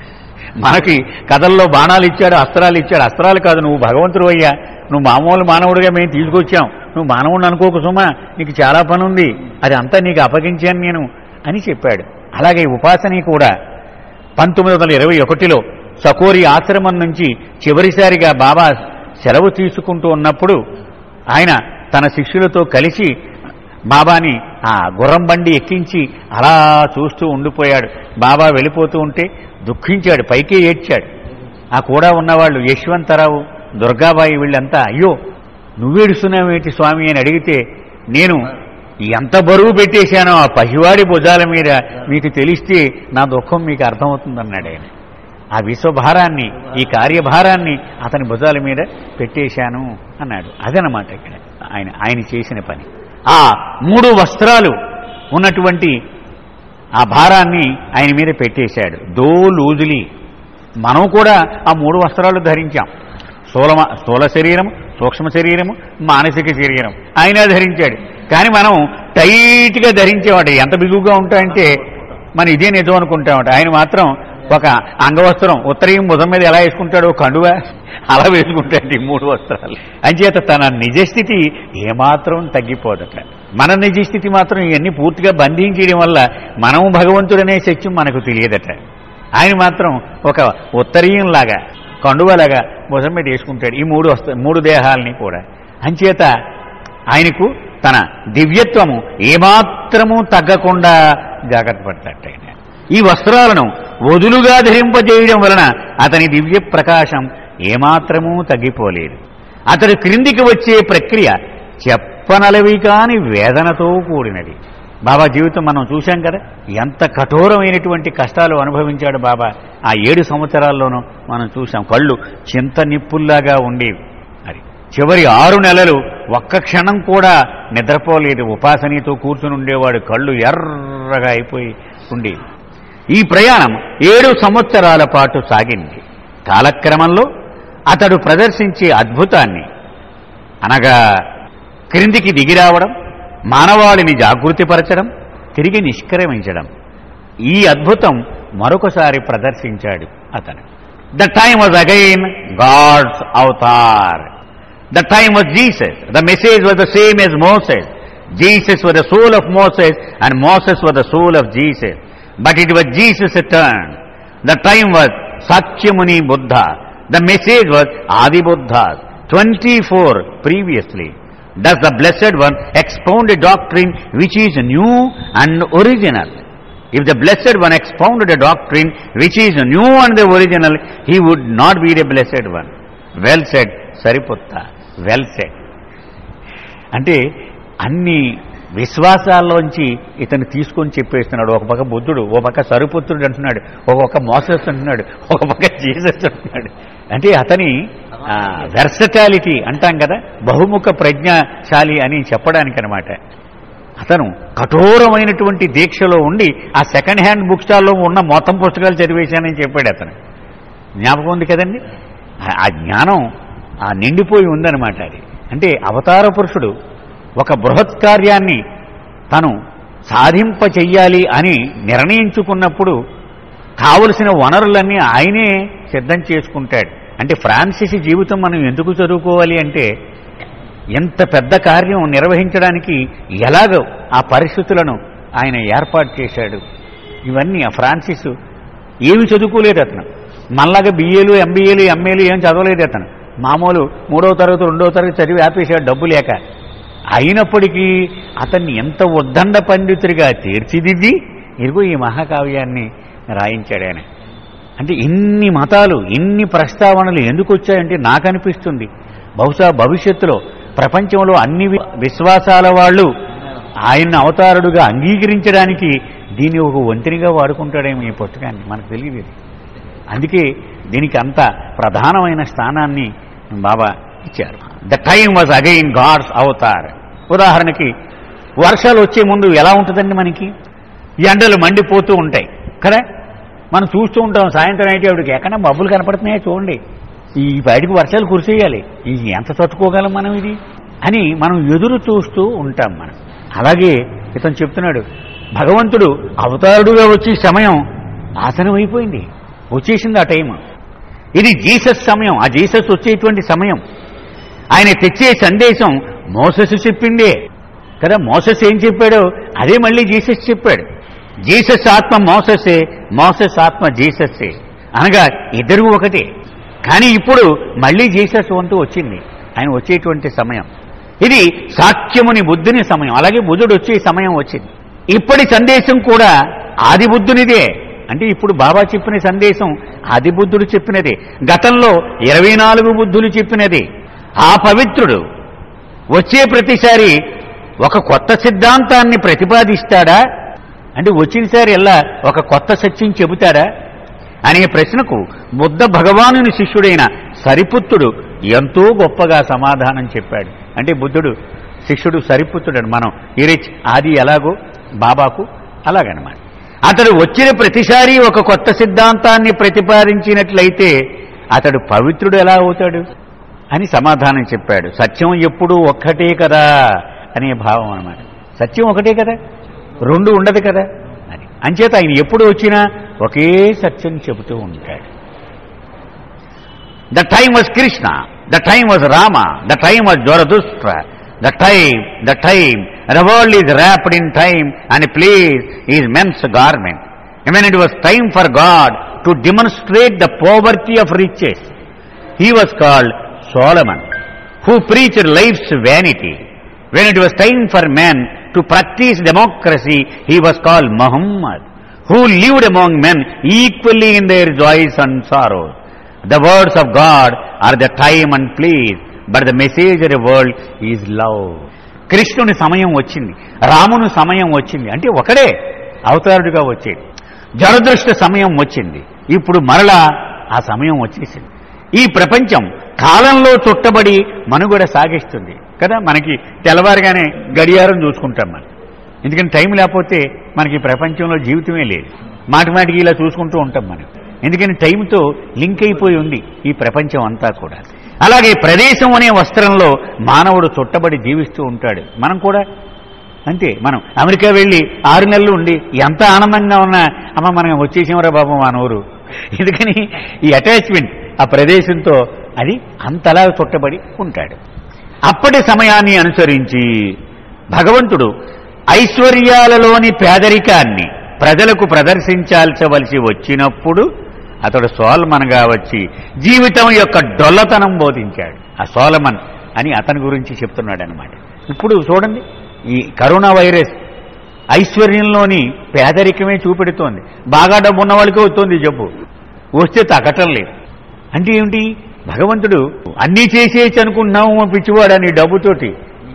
మనకి కథల్లో బాణాలు ఇచ్చాడు అస్త్రాలు ఇచ్చాడు అస్త్రాలు కాదు నువ్వు భగవంతుడు అయ్యా నువ్వు మామూలు మానవుడిగా మేము తీసుకొచ్చాం నువ్వు మానవుడిని అనుకోకు సుమా నీకు చాలా పని ఉంది అది అంతా నీకు అప్పగించాను నేను అని చెప్పాడు అలాగే ఉపాసని కూడా పంతొమ్మిది వందల ఇరవై ఒకటిలో సకోరి ఆశ్రమం నుంచి చివరిసారిగా బాబా సెలవు తీసుకుంటూ ఉన్నప్పుడు ఆయన తన శిష్యులతో కలిసి బాబాని ఆ గుర్రం బండి ఎక్కించి అలా చూస్తూ ఉండిపోయాడు బాబా వెళ్ళిపోతూ ఉంటే దుఃఖించాడు పైకి ఏడ్చాడు ఆ కూడా ఉన్నవాళ్ళు యశ్వంతరావు దుర్గాబాయి వీళ్ళంతా అయ్యో నువ్వేడుస్తున్నావేంటి స్వామి అని అడిగితే నేను ఎంత బరువు పెట్టేశానో ఆ పసివాడి భుజాల మీద మీకు తెలిస్తే నా దుఃఖం మీకు అర్థమవుతుందన్నాడు ఆయన ఆ విశ్వభారాన్ని ఈ కార్యభారాన్ని అతని భుజాల మీద పెట్టేశాను అన్నాడు అదనమాట ఇక్కడ ఆయన ఆయన చేసిన పని ఆ మూడు వస్త్రాలు ఉన్నటువంటి ఆ భారాన్ని ఆయన మీద పెట్టేశాడు దో లూజులి మనం కూడా ఆ మూడు వస్త్రాలు ధరించాం స్థూల స్థూల శరీరం సూక్ష్మ శరీరము మానసిక శరీరం ఆయన ధరించాడు కానీ మనం టైట్గా ధరించేవాడు ఎంత బిగుగా ఉంటాయంటే మన ఇదే నిజం అనుకుంటామట ఆయన మాత్రం ఒక అంగవస్త్రం ఉత్తరీయం భుజం మీద ఎలా వేసుకుంటాడో కండువా అలా వేసుకుంటాడు ఈ మూడు వస్త్రాలు అంచేత తన నిజస్థితి ఏమాత్రం తగ్గిపోదట మన నిజస్థితి మాత్రం ఇవన్నీ పూర్తిగా బంధించడం వల్ల మనం భగవంతుడనే సత్యం మనకు తెలియదట ఆయన మాత్రం ఒక ఉత్తరీయంలాగా కండువలాగా భుజం మీద వేసుకుంటాడు ఈ మూడు వస్త మూడు దేహాలని కూడా అంచేత ఆయనకు తన దివ్యత్వము ఏమాత్రము తగ్గకుండా జాగ్రత్త పడతాడు ఆయన ఈ వస్త్రాలను వదులుగా ధరింపజేయడం వలన అతని దివ్య ప్రకాశం ఏమాత్రమూ తగ్గిపోలేదు అతడు క్రిందికి వచ్చే ప్రక్రియ చెప్పనలవి కాని వేదనతో కూడినది బాబా జీవితం మనం చూశాం కదా ఎంత కఠోరమైనటువంటి కష్టాలు అనుభవించాడు బాబా ఆ ఏడు సంవత్సరాల్లోనూ మనం చూశాం కళ్ళు చింత నిప్పుల్లాగా ఉండేవి అది చివరి ఆరు నెలలు ఒక్క క్షణం కూడా నిద్రపోలేదు ఉపాసనతో కూర్చుని ఉండేవాడు కళ్ళు ఎర్రగా అయిపోయి ఉండేవి ఈ ప్రయాణం ఏడు సంవత్సరాల పాటు సాగింది కాలక్రమంలో అతడు ప్రదర్శించే అద్భుతాన్ని అనగా క్రిందికి దిగి రావడం మానవాళిని జాగృతిపరచడం తిరిగి నిష్క్రమించడం ఈ అద్భుతం మరొకసారి ప్రదర్శించాడు అతను the time was again God's avatar the time was Jesus the message was the same as Moses Jesus was the soul of Moses and Moses was the soul of Jesus but it was Jesus turn the time was Satyamuni Buddha the message was Adi Buddha twenty four previously does the blessed one expound a doctrine which is new and original. If the blessed one expounded a doctrine which is new and the original, he would not be the blessed one. Well said, Sariputta. Well said. అంటే అన్ని విశ్వాసాల్లోంచి ఇతను తీసుకొని చెప్పేస్తున్నాడు ఒక పక్క బుద్ధుడు ఒక పక్క సరిపుత్రుడు అంటున్నాడు ఒక పక్క మోసస్ అంటున్నాడు ఒక పక్క జీసస్ అంటున్నాడు అంటే అతని వెర్సటాలిటీ అంటాం కదా బహుముఖ ప్రజ్ఞాశాలి అని చెప్పడానికి అనమాట అతను కఠోరమైనటువంటి దీక్షలో ఉండి ఆ సెకండ్ హ్యాండ్ బుక్ స్టాల్లో ఉన్న మొత్తం పుస్తకాలు చదివేశానని చెప్పాడు అతను జ్ఞాపకం ఉంది కదండి ఆ- ఆ జ్ఞానం ఆ నిండిపోయి ఉందన్నమాట అది అంటే అవతార పురుషుడు ఒక బృహత్ కార్యాన్ని తను సాధింప చెయ్యాలి అని నిర్ణయించుకున్నప్పుడు కావలసిన వనరులన్నీ ఆయనే సిద్ధం చేసుకుంటాడు అంటే ఫ్రాన్సిస్ జీవితం మనం ఎందుకు చదువుకోవాలి అంటే ఎంత పెద్ద కార్యం నిర్వహించడానికి ఎలాగో ఆ పరిస్థితులను ఆయన ఏర్పాటు చేశాడు ఇవన్నీ ఆ ఫ్రాన్సిస్ ఏమి చదువుకోలేదు అతను మళ్ళాగా బిఏలు ఎంబీఏలు ఎంఏలు ఏం చదవలేదు అతను మామూలు మూడవ తరగతి రెండవ తరగతి చదివి ఆపేశాడు డబ్బు లేక అయినప్పటికీ అతన్ని ఎంత ఉద్దండ పండితుడిగా తీర్చిదిద్ది ఇదిగో ఈ మహాకావ్యాన్ని రాయించాడు ఆయన అంటే ఇన్ని మతాలు ఇన్ని ప్రస్తావనలు ఎందుకు వచ్చాయంటే నాకు అనిపిస్తుంది బహుశా భవిష్యత్తులో ప్రపంచంలో అన్ని వి- విశ్వాసాల వాళ్ళు ఆయన అవతారుడుగా అంగీకరించడానికి దీన్ని ఒక వంతెనిగా వాడుకుంటాడేమో ఈ పుస్తకాన్ని మనకు తెలియదు ఇది. అందుకే దీనికి అంత ప్రధానమైన స్థానాన్ని బాబా ఇచ్చారు the time was again God's avatar ఉదాహరణకి వర్షాలు వచ్చే ముందు ఎలా ఉంటుందండి మనకి ఎండలు మండిపోతూ ఉంటాయి కదా మనం చూస్తూ ఉంటాం సాయంత్రం అయితే ఆవిడకి ఎక్కడ మబ్బులు కనపడుతున్నాయో చూడండి ఈ బయటకు వర్షాలు కురిసేయాలి ఈ ఎంత తట్టుకోగలం మనం ఇది అని మనం ఎదురు చూస్తూ ఉంటాం మనం అలాగే ఇతను చెప్తున్నాడు భగవంతుడు అవతారుడుగా వచ్చే సమయం ఆసనం అయిపోయింది వచ్చేసింది ఆ టైం ఇది జీసస్ సమయం ఆ జీసస్ వచ్చేటువంటి సమయం ఆయన తెచ్చే సందేశం మోసస్ చెప్పిండే కదా మోసస్ ఏం చెప్పాడో అదే మళ్ళీ జీసస్ చెప్పాడు జీసస్ ఆత్మ మోససే మోసస్ ఆత్మ జీసస్సే అనగా ఇద్దరు ఒకటే కానీ ఇప్పుడు మళ్ళీ జీసస్ వంతు వచ్చింది ఆయన వచ్చేటువంటి సమయం ఇది సాక్ష్యముని బుద్ధుని సమయం అలాగే బుద్ధుడు వచ్చే సమయం వచ్చింది ఇప్పటి సందేశం కూడా ఆది బుద్ధునిదే అంటే ఇప్పుడు బాబా చెప్పిన సందేశం ఆది బుద్ధుడు చెప్పినదే గతంలో ఇరవై నాలుగు బుద్ధులు చెప్పినది ఆ పవిత్రుడు వచ్చే ప్రతిసారి ఒక కొత్త సిద్ధాంతాన్ని ప్రతిపాదిస్తాడా అంటే వచ్చినసారి ఎలా ఒక కొత్త సత్యం చెబుతాడా అనే ప్రశ్నకు బుద్ధ భగవానుని శిష్యుడైన సరిపుత్రుడు ఎంతో గొప్పగా సమాధానం చెప్పాడు అంటే బుద్ధుడు శిష్యుడు సరిపుత్రుడు మనం ఇరిచ్ ఆది ఎలాగో బాబాకు అలాగనమాట అతడు వచ్చిన ప్రతిసారి ఒక కొత్త సిద్ధాంతాన్ని ప్రతిపాదించినట్లయితే అతడు పవిత్రుడు ఎలా అవుతాడు అని సమాధానం చెప్పాడు సత్యం ఎప్పుడూ ఒక్కటే కదా అనే భావం అన్నమాట సత్యం ఒకటే కదా రెండు ఉండదు కదా అని అంచేత ఆయన ఎప్పుడు వచ్చినా ఒకే సత్యం చెబుతూ ఉంటాడు the time was Krishna the time was Rama the time was Zarathustra the time the time the world is wrapped in time and place is men's garment when it was time for God to demonstrate the poverty of riches, he was called Solomon, who preached life's vanity. When it was time for men to practice democracy, he was called Muhammad, who lived among men equally in their joys and sorrows. The words of God are the time and place, but the message of the world is love. కృష్ణుని సమయం వచ్చింది రాముని సమయం వచ్చింది అంటే ఒకడే అవతారుడిగా వచ్చేది జరదృష్ట సమయం వచ్చింది ఇప్పుడు మరలా ఆ సమయం వచ్చేసింది ఈ ప్రపంచం కాలంలో చుట్టబడి మనుగడ సాగిస్తుంది కదా మనకి తెల్లవారుగానే గడియారం చూసుకుంటాం మనం ఎందుకంటే టైం లేకపోతే మనకి ప్రపంచంలో జీవితమే లేదు మాటి మాటికి ఇలా చూసుకుంటూ ఉంటాం మనం ఎందుకని టైంతో లింక్ అయిపోయి ఉంది ఈ ప్రపంచం అంతా కూడా అలాగే ప్రదేశం అనే వస్త్రంలో మానవుడు చుట్టబడి జీవిస్తూ ఉంటాడు మనం కూడా అంతే మనం అమెరికా వెళ్ళి ఆరు నెలలు ఉండి ఎంత ఆనందంగా ఉన్నా అమ్మ మనం వచ్చేసామరా బాబు మన ఊరు ఎందుకని ఈ అటాచ్మెంట్ ఆ ప్రదేశంతో అది అంతలా చుట్టబడి ఉంటాడు అప్పటి సమయాన్ని అనుసరించి భగవంతుడు ఐశ్వర్యాలలోని పేదరికాన్ని ప్రజలకు ప్రదర్శించాల్చవలసి వచ్చినప్పుడు అతడు సోల్మన్గా వచ్చి జీవితం యొక్క డొల్లతనం బోధించాడు ఆ సోలమన్ అని అతని గురించి చెప్తున్నాడు అనమాట ఇప్పుడు చూడండి ఈ కరోనా వైరస్ ఐశ్వర్యంలోని పేదరికమే చూపెడుతోంది బాగా డబ్బు ఉన్న వాళ్ళకే వస్తుంది జబ్బు వస్తే తగ్గటం లేదు అంటే ఏమిటి భగవంతుడు అన్నీ చేసేయచ్చు అనుకుంటున్నాము పిచ్చివాడని డబ్బుతోటి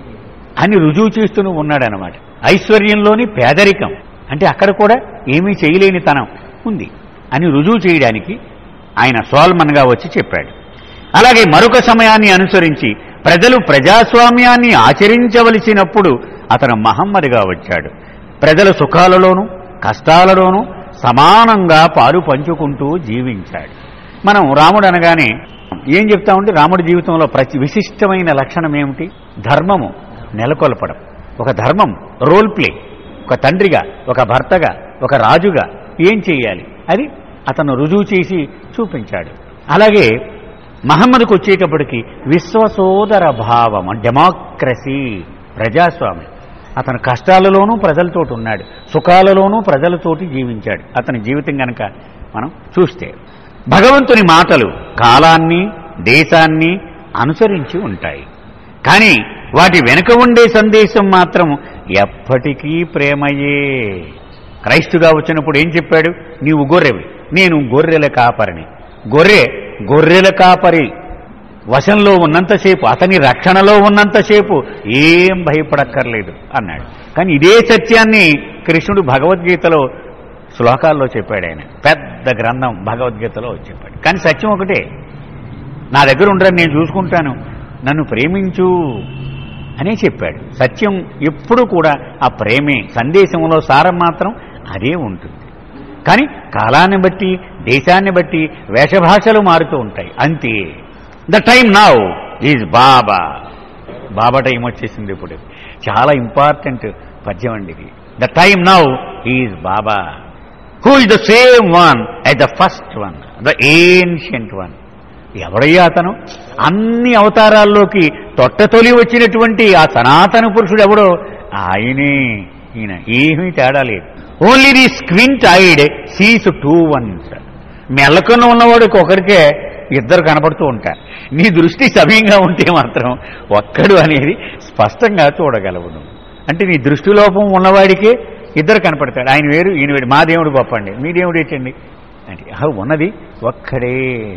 అని రుజువు చేస్తూనే ఉన్నాడనమాట ఐశ్వర్యంలోని పేదరికం అంటే అక్కడ కూడా ఏమీ చేయలేని తనం ఉంది అని రుజువు చేయడానికి ఆయన సోల్మన్గా వచ్చి చెప్పాడు అలాగే మరొక సమయాన్ని అనుసరించి ప్రజలు ప్రజాస్వామ్యాన్ని ఆచరించవలసినప్పుడు అతను మహమ్మద్గా వచ్చాడు ప్రజల సుఖాలలోనూ కష్టాలలోనూ సమానంగా పాలు పంచుకుంటూ జీవించాడు మనం రాముడు అనగానే ఏం చెప్తామంటే రాముడి జీవితంలో ప్రతి విశిష్టమైన లక్షణం ఏమిటి ధర్మము నెలకొల్పడం ఒక ధర్మం రోల్ ప్లే ఒక తండ్రిగా ఒక భర్తగా ఒక రాజుగా ఏం చేయాలి అది అతను రుజువు చేసి చూపించాడు అలాగే మహమ్మద్కు వచ్చేటప్పటికి విశ్వసోదర భావం డెమోక్రసీ ప్రజాస్వామ్యం అతను కష్టాలలోనూ ప్రజలతోటి ఉన్నాడు సుఖాలలోనూ ప్రజలతోటి జీవించాడు అతని జీవితం గనక మనం చూస్తే భగవంతుని మాటలు కాలాన్ని దేశాన్ని అనుసరించి ఉంటాయి కానీ వాటి వెనుక ఉండే సందేశం మాత్రం ఎప్పటికీ ప్రేమయే క్రైస్తుగా వచ్చినప్పుడు ఏం చెప్పాడు నీవు గొర్రెవి నేను గొర్రెల కాపరిని గొర్రె గొర్రెల కాపరి వశంలో ఉన్నంతసేపు అతని రక్షణలో ఉన్నంతసేపు ఏం భయపడక్కర్లేదు అన్నాడు కానీ ఇదే సత్యాన్ని కృష్ణుడు భగవద్గీతలో శ్లోకాల్లో చెప్పాడు ఆయన పెద్ద గ్రంథం భగవద్గీతలో చెప్పాడు కానీ సత్యం ఒకటే నా దగ్గర ఉండరని నేను చూసుకుంటాను నన్ను ప్రేమించు అనే చెప్పాడు సత్యం ఎప్పుడూ కూడా ఆ ప్రేమే సందేశంలో సారం మాత్రం అదే ఉంటుంది కానీ కాలాన్ని బట్టి దేశాన్ని బట్టి వేషభాషలు మారుతూ ఉంటాయి అంతే the time now is Baba Baba time వచ్చేసింది ఇప్పుడు చాలా ఇంపార్టెంట్ పద్యం అండి ఇది the time now is Baba who is the same one at the first one the ancient one ఎవడయ్యా అతను అన్ని అవతారాల్లోకి తొట్టతొలి వచ్చినటువంటి ఆ సనాతన పురుషుడు ఎవడో ఆయనే ఈయన ఏమీ తేడా లేదు only the squint eyed sees two ones మెల్లకొని ఉన్నవాడికి ఒకరికే ఇద్దరు కనపడుతూ ఉంటారు నీ దృష్టి సమయంగా ఉంటే మాత్రం ఒక్కడు అనేది స్పష్టంగా చూడగలవు నువ్వు అంటే నీ దృష్టి లోపం ఉన్నవాడికే ఇద్దరు కనపడతాడు ఆయన వేరు ఈయన వేరు మా దేవుడు గొప్పండి మీ దేవుడు ఏంటండి అంటే ఆ ఉన్నది ఒక్కడే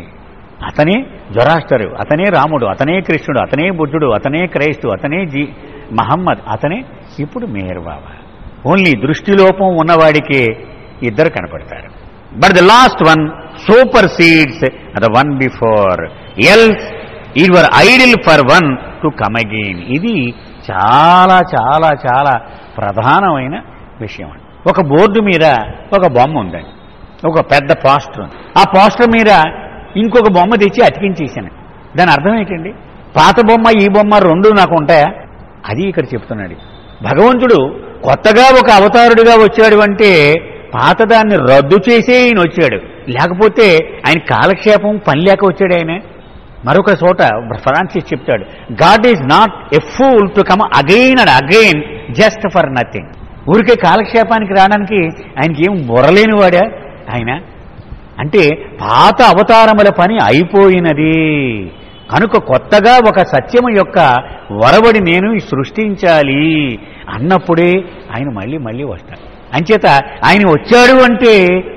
అతనే జొరాస్టరు అతనే రాముడు అతనే కృష్ణుడు అతనే బుద్ధుడు అతనే క్రైస్తు అతనే జీ మహమ్మద్ అతనే ఇప్పుడు మేయర్ బాబా ఓన్లీ దృష్టిలోపం ఉన్నవాడికే ఇద్దరు కనపడతారు but the last one supersedes the one before else it were idle for one to come again ఇది చాలా చాలా చాలా ప్రధానమైన విషయం అండి ఒక బోర్డు మీద ఒక బొమ్మ ఉందండి ఒక పెద్ద పోస్టర్ ఉంది ఆ పోస్టర్ మీద ఇంకొక బొమ్మ తెచ్చి అతికించేసాను దాని అర్థం ఏంటండి పాత బొమ్మ ఈ బొమ్మ రెండు నాకు ఉంటాయా అది ఇక్కడ చెప్తున్నాడు భగవంతుడు కొత్తగా ఒక అవతారుడిగా వచ్చాడు అంటే పాతదాన్ని రద్దు చేసే ఈయన వచ్చాడు లేకపోతే ఆయన కాలక్షేపం పని లేక వచ్చాడు ఆయన మరొక చోట ఫ్రాన్సిస్ చెప్తాడు God is not a fool to come again and again just for nothing ఊరికే కాలక్షేపానికి రావడానికి ఆయనకి ఏం బుర్రలేని వాడా ఆయన అంటే పాత అవతారముల పని అయిపోయినది కనుక కొత్తగా ఒక సత్యము యొక్క వరవడి నేను సృష్టించాలి అన్నప్పుడే ఆయన మళ్ళీ మళ్ళీ వస్తాడు అంచేత ఆయన వచ్చాడు అంటే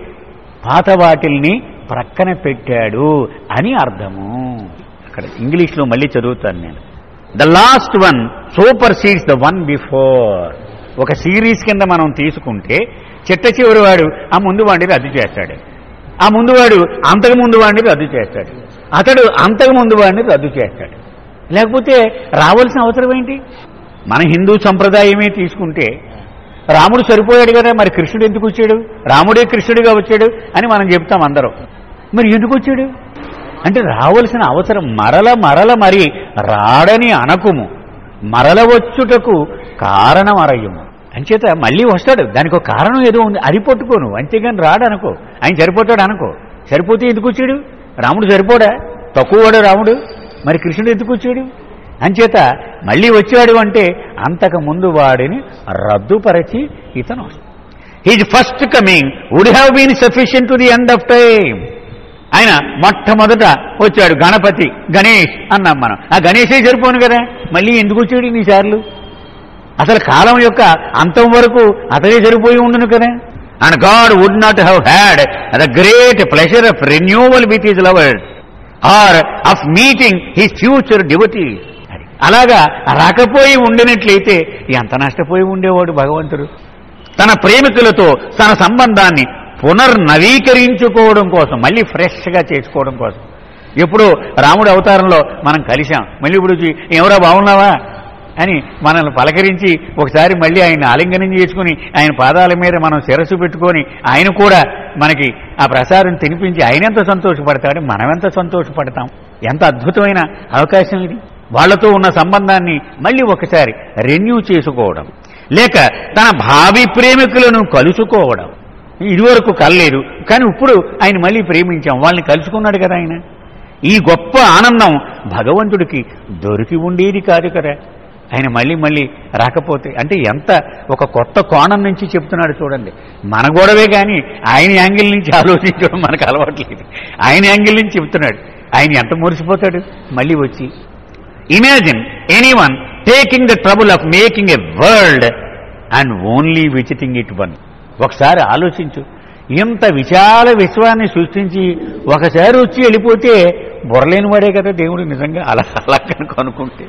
పాత వాటిల్ని ప్రక్కన పెట్టాడు అని అర్థము అక్కడ ఇంగ్లీష్లో మళ్ళీ చదువుతాను నేను the last one supersedes the one before ఒక సిరీస్ కింద మనం తీసుకుంటే చిట్ట చివరి వాడు ఆ ముందు వాడిని రద్దు చేస్తాడు ఆ ముందు వాడు అంతకు ముందు వాడిని రద్దు చేస్తాడు అతడు అంతకు ముందు వాడిని రద్దు చేస్తాడు లేకపోతే రావాల్సిన అవసరం ఏంటి మన హిందూ సంప్రదాయమే తీసుకుంటే రాముడు సరిపోయాడు కదా మరి కృష్ణుడు ఎందుకు వచ్చాడు రాముడే కృష్ణుడిగా వచ్చాడు అని మనం చెప్తాం అందరం మరి ఎందుకు వచ్చాడు అంటే రావలసిన అవసరం మరల మరల మరి రాడని అనకుము మరల వచ్చుటకు కారణం అరయ్యము అంచేత మళ్ళీ వస్తాడు దానికి ఒక కారణం ఏదో ఉంది అది పట్టుకోను అంతేగాని రాడు అనుకో ఆయన సరిపోతాడు అనుకో సరిపోతే ఎందుకు వచ్చాడు రాముడు సరిపోడా తక్కువవాడు రాముడు మరి కృష్ణుడు ఎందుకు వచ్చాడు అంచేత మళ్ళీ వచ్చాడు అంటే అంతకు ముందు వాడిని రద్దుపరచి ఇతను his first coming would have been sufficient to the end of time ఆయన మొట్టమొదట వచ్చాడు గణపతి గణేష్ అన్నాం మనం ఆ గణేషే సరిపోను కదా మళ్ళీ ఎందుకు వచ్చాడు ఇన్నిసార్లు అసలు కాలం యొక్క అంతం వరకు అతడే సరిపోయి ఉండును కదా and God would not have had the great pleasure of renewal with his lovers or of meeting his future devotees అలాగా రాకపోయి ఉండినట్లయితే ఎంత నష్టపోయి ఉండేవాడు భగవంతుడు తన ప్రేమికులతో తన సంబంధాన్ని పునర్నవీకరించుకోవడం కోసం మళ్ళీ ఫ్రెష్గా చేసుకోవడం కోసం ఎప్పుడు రాముడి అవతారంలో మనం కలిశాం మళ్ళీ ఇప్పుడు వచ్చి ఎవరా బాగున్నావా అని మనల్ని పలకరించి ఒకసారి మళ్ళీ ఆయన ఆలింగనం చేసుకుని ఆయన పాదాల మీద మనం శిరస్సు పెట్టుకొని ఆయన కూడా మనకి ఆ ప్రసాదం తినిపించి ఆయన ఎంత సంతోషపడతాడు మనం ఎంత సంతోషపడతాం ఎంత అద్భుతమైన అవకాశం ఇది వాళ్లతో ఉన్న సంబంధాన్ని మళ్ళీ ఒకసారి రెన్యూ చేసుకోవడం లేక తన భావి ప్రేమికులను కలుసుకోవడం ఇదివరకు కలలేదు కానీ ఇప్పుడు ఆయన మళ్ళీ ప్రేమించాం వాళ్ళని కలుసుకున్నాడు కదా ఆయన ఈ గొప్ప ఆనందం భగవంతుడికి దొరికి ఉండేది కాదు కదా ఆయన మళ్ళీ మళ్ళీ రాకపోతే అంటే ఎంత ఒక కొత్త కోణం నుంచి చెప్తున్నాడు చూడండి మన గొడవే కానీ ఆయన యాంగిల్ నుంచి ఆలోచించడం మనకు అలవాట్లేదు ఆయన యాంగిల్ నుంచి చెప్తున్నాడు ఆయన ఎంత మురిసిపోతాడు మళ్ళీ వచ్చి imagine anyone taking the trouble of making a world and only visiting it once ఒకసారి ఆలోచించు ఇంత విశాల విశ్వాన్ని సృష్టించి ఒకసారి వచ్చి వెళ్ళిపోతే బుర్రలేని వాడే కదా దేవుడు నిజంగా అలా అలా కనుక అనుకుంటే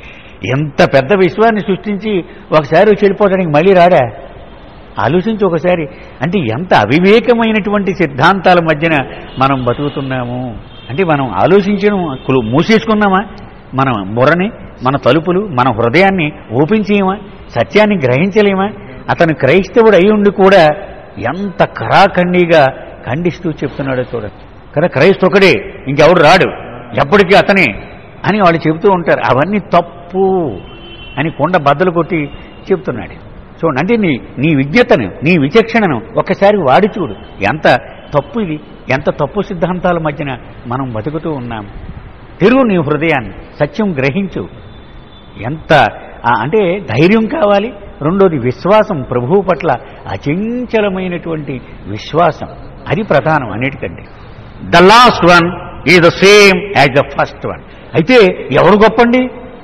ఎంత పెద్ద విశ్వాన్ని సృష్టించి ఒకసారి వచ్చి వెళ్ళిపోవడానికి మళ్ళీ రాడా ఆలోచించి ఒకసారి అంటే ఎంత అవివేకమైనటువంటి సిద్ధాంతాల మధ్యన మనం బతుకుతున్నాము అంటే మనం ఆలోచించడం కులు మూసేసుకున్నామా మన బుర్రని మన తలుపులు మన హృదయాన్ని ఓపెన్ చేయమా సత్యాన్ని గ్రహించలేమా అతను క్రైస్తవుడు అయి ఉండి కూడా ఎంత కరాఖండిగా ఖండిస్తూ చెప్తున్నాడో చూడండి కదా క్రైస్తవుడే ఇంకెవడు రాడు ఎప్పటికీ అతనే అని వాళ్ళు చెబుతూ ఉంటారు అవన్నీ తప్పు అని కొండ బద్దలు కొట్టి చెప్తున్నాడు చూడండి అంటే నీ నీ విజ్ఞతను నీ విచక్షణను ఒక్కసారి వాడి చూడు ఎంత తప్పు ఇది ఎంత తప్పు సిద్ధాంతాల మధ్యన మనం బతుకుతూ ఉన్నాం తిరుగు నీ హృదయాన్ని సత్యం గ్రహించు ఎంత ఆ, అంటే ధైర్యం కావాలి రెండోది విశ్వాసం ప్రభువు పట్ల అచంచలమైనటువంటి విశ్వాసం అది ప్రధానం అన్నిటికంటే the last one is the same as the first one అయితే ఎవరు గొప్పండి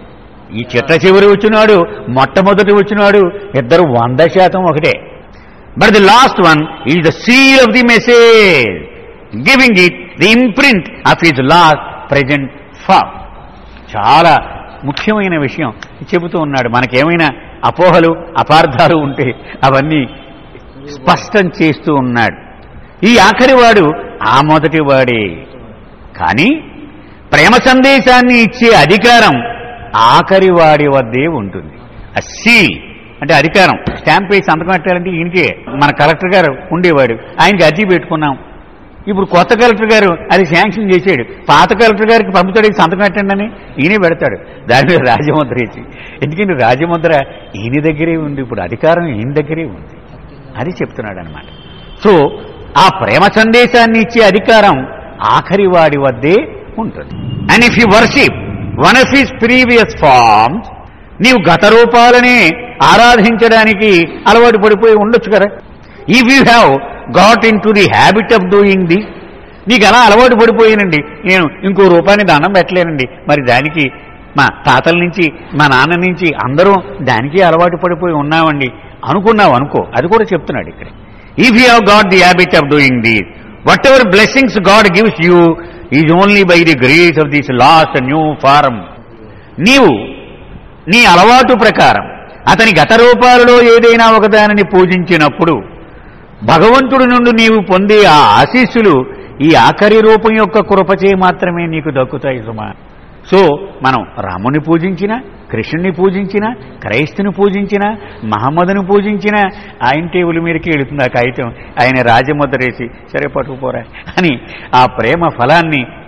ఈ చిట్ట చివరి వచ్చినాడు మొట్టమొదటి వచ్చినాడు ఇద్దరు వంద శాతం ఒకటే but the last one is the seal of the message giving it the imprint of his last present form చాలా ముఖ్యమైన విషయం చెబుతూ ఉన్నాడు మనకేమైనా అపోహలు అపార్థాలు ఉంటే అవన్నీ స్పష్టం చేస్తూ ఉన్నాడు ఈ ఆఖరి వాడు ఆ మొదటి వాడే కానీ ప్రేమ సందేశాన్ని ఇచ్చే అధికారం ఆఖరి వాడి వద్దే ఉంటుంది ఆ సీల్ అంటే అధికారం స్టాంప్ వేసి సంతకం పెట్టాలంటే ఈయనకే మన కలెక్టర్ గారు ఉండేవాడు ఆయనకి అర్జీ పెట్టుకున్నాం ఇప్పుడు కొత్త కలెక్టర్ గారు అది శాంక్షన్ చేసాడు పాత కలెక్టర్ గారికి పంపుతాడు "ఇది సంతకం పెట్టండి అని ఈయనే పెడతాడు దాని మీద రాజముద్ర ఇచ్చి ఎందుకంటే రాజముద్ర ఈయన దగ్గరే ఉంది ఇప్పుడు అధికారం ఈయన దగ్గరే ఉంది అది చెప్తున్నాడు అనమాట సో ఆ ప్రేమ సందేశాన్ని ఇచ్చే అధికారం ఆఖరి వాడి వద్దే ఉంటుంది and if you worship one of his previous forms నీవు గత రూపాలనే ఆరాధించడానికి అలవాటు పడిపోయి ఉండొచ్చు కదా if you have got into the habit of doing the నీకు అలా అలవాటు పడిపోయానండి నేను ఇంకో రూపాయిని దానం పెట్టలేనండి మరి దానికి మా తాతల నుంచి మా నాన్న నుంచి అందరూ దానికి అలవాటు పడిపోయి ఉన్నామండి అనుకున్నావు అనుకో అది కూడా చెప్తున్నాడు ఇక్కడ if you have got the habit of doing the whatever blessings God gives you is only by the grace of this last new form నీవు నీ అలవాటు ప్రకారం అతని గత రూపాలలో ఏదైనా ఒకదానిని పూజించినప్పుడు భగవంతుడి నుండి నీవు పొందే ఆ ఆశీస్సులు ఈ ఆఖరి రూపం యొక్క కృపచే మాత్రమే నీకు దక్కుతాయి సుమా సో మనం రాముని పూజించిన కృష్ణుని పూజించిన క్రైస్తుని పూజించిన మహమ్మదుని పూజించిన ఆయన టేబుల్ మీదకి వెళుతుంది ఆ కాగితం ఆయన రాజముద్రేసి సరే పట్టుకుపోరా అని ఆ ప్రేమ ఫలాన్ని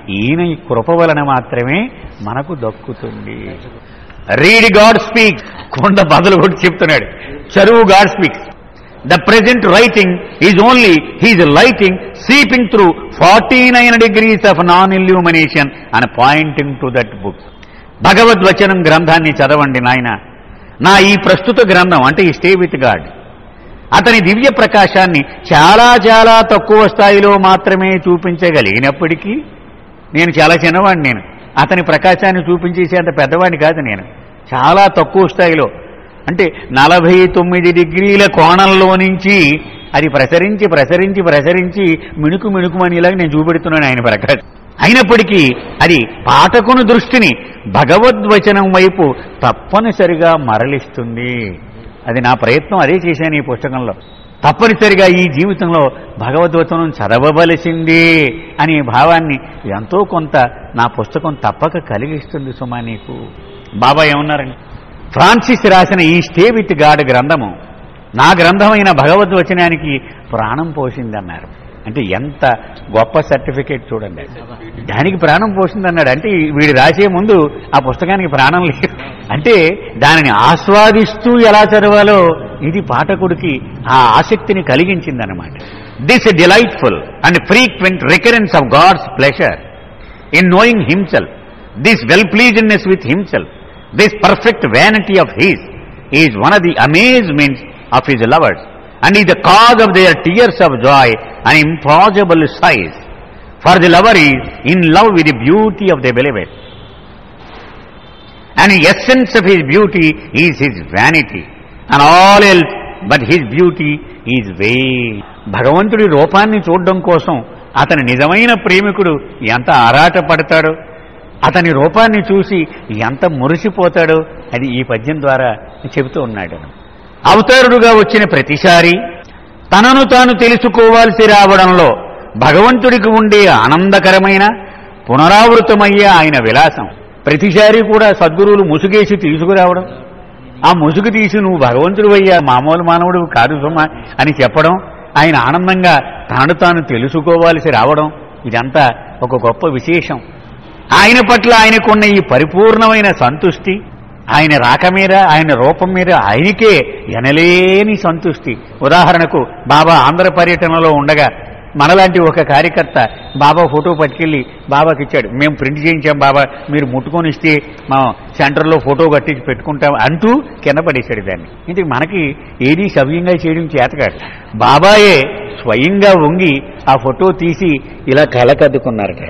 ఈయన ఈ కృప వలన మాత్రమే మనకు దక్కుతుంది రీడ్ గాడ్ స్పీక్ కొండ బదులు కూడా చెప్తున్నాడు చరువు God speaks the present writing is only his lighting seeping through forty nine degrees of non illumination అని పాయింటింగ్ టు దట్ బుక్ భగవద్వచనం గ్రంథాన్ని చదవండి నాయన నా ఈ ప్రస్తుత గ్రంథం అంటే ఈ స్టే విత్ గాడ్ అతని దివ్య ప్రకాశాన్ని చాలా చాలా తక్కువ స్థాయిలో మాత్రమే చూపించగలిగినప్పటికీ నేను చాలా చిన్నవాడిని నేను అతని ప్రకాశాన్ని చూపించేసేంత పెద్దవాడిని కాదు నేను చాలా తక్కువ స్థాయిలో అంటే నలభై తొమ్మిది డిగ్రీల కోణంలో నుంచి అది ప్రసరించి ప్రసరించి ప్రసరించి మిణుకు మిణుకుమనిలాగా నేను చూపెడుతున్నాను ఆయన ప్రకాశం అయినప్పటికీ అది పాఠకుని దృష్టిని భగవద్వచనం వైపు తప్పనిసరిగా మరలిస్తుంది అది నా ప్రయత్నం అదే చేశాను ఈ పుస్తకంలో తప్పనిసరిగా ఈ జీవితంలో భగవద్వచనం చదవవలసిందే అనే భావాన్ని ఎంతో కొంత నా పుస్తకం తప్పక కలిగిస్తుంది సుమా నీకు బాబా ఏమన్నారండి ఫ్రాన్సిస్ రాసిన ఈ స్టే విత్ గాడ్ గ్రంథము నా గ్రంథమైన భగవద్వచనానికి ప్రాణం పోసిందన్నారు అంటే ఎంత గొప్ప సర్టిఫికేట్ చూడండి దానికి ప్రాణం పోసిందన్నాడు అంటే వీడు రాసే ముందు ఆ పుస్తకానికి ప్రాణం లేదు అంటే దానిని ఆస్వాదిస్తూ ఎలా చదవాలో ఇది పాఠకుడికి ఆ ఆసక్తిని కలిగించిందనమాట this delightful and frequent recurrence of God's pleasure in knowing himself this well pleasedness with himself this perfect vanity of his is one of the amazements of his lovers and is the cause of their tears of joy and impossible sighs. For the lover is in love with the beauty of the beloved. And the essence of his beauty is his vanity, and all else but his beauty is vain. భగవంతుడి రూపాన్ని చూడడం కోసం అతని నిజమైన ప్రేమికుడు ఎంత ఆరాట పడతాడో అతని రూపాన్ని చూసి ఎంత మురిసిపోతాడో అది ఈ పద్యం ద్వారా చెబుతూ ఉన్నాడు అవతారుడుగా వచ్చిన ప్రతిసారి తనను తాను తెలుసుకోవాల్సి రావడంలో భగవంతుడికి ఉండే ఆనందకరమైన పునరావృతమయ్యే ఆయన విలాసం ప్రతిసారి కూడా సద్గురువులు ముసుగేసి తీసుకురావడం ఆ ముసుగు తీసి నువ్వు భగవంతుడు అయ్యా మామూలు మానవుడు కాదు సుమా అని చెప్పడం ఆయన ఆనందంగా తాను తాను తెలుసుకోవాల్సి రావడం ఇదంతా ఒక గొప్ప విశేషం ఆయన పట్ల ఆయనకున్న ఈ పరిపూర్ణమైన సంతుష్టి ఆయన రాక మీద ఆయన రూపం మీద ఆయనకే ఎనలేని సంతుష్టి ఉదాహరణకు బాబా ఆంధ్ర పర్యటనలో ఉండగా మనలాంటి ఒక కార్యకర్త బాబా ఫోటో పట్టుకెళ్ళి బాబాకి ఇచ్చాడు మేము ప్రింట్ చేయించాం బాబా మీరు ముట్టుకొని ఇస్తే మా సెంటర్లో ఫోటో కట్టించి పెట్టుకుంటాం అంటూ కింద పడేశాడు దాన్ని ఇంటికి మనకి ఏది సవ్యంగా చేయడం చేతకాడు బాబాయే స్వయంగా వంగి ఆ ఫోటో తీసి ఇలా కలకద్దుకున్నారట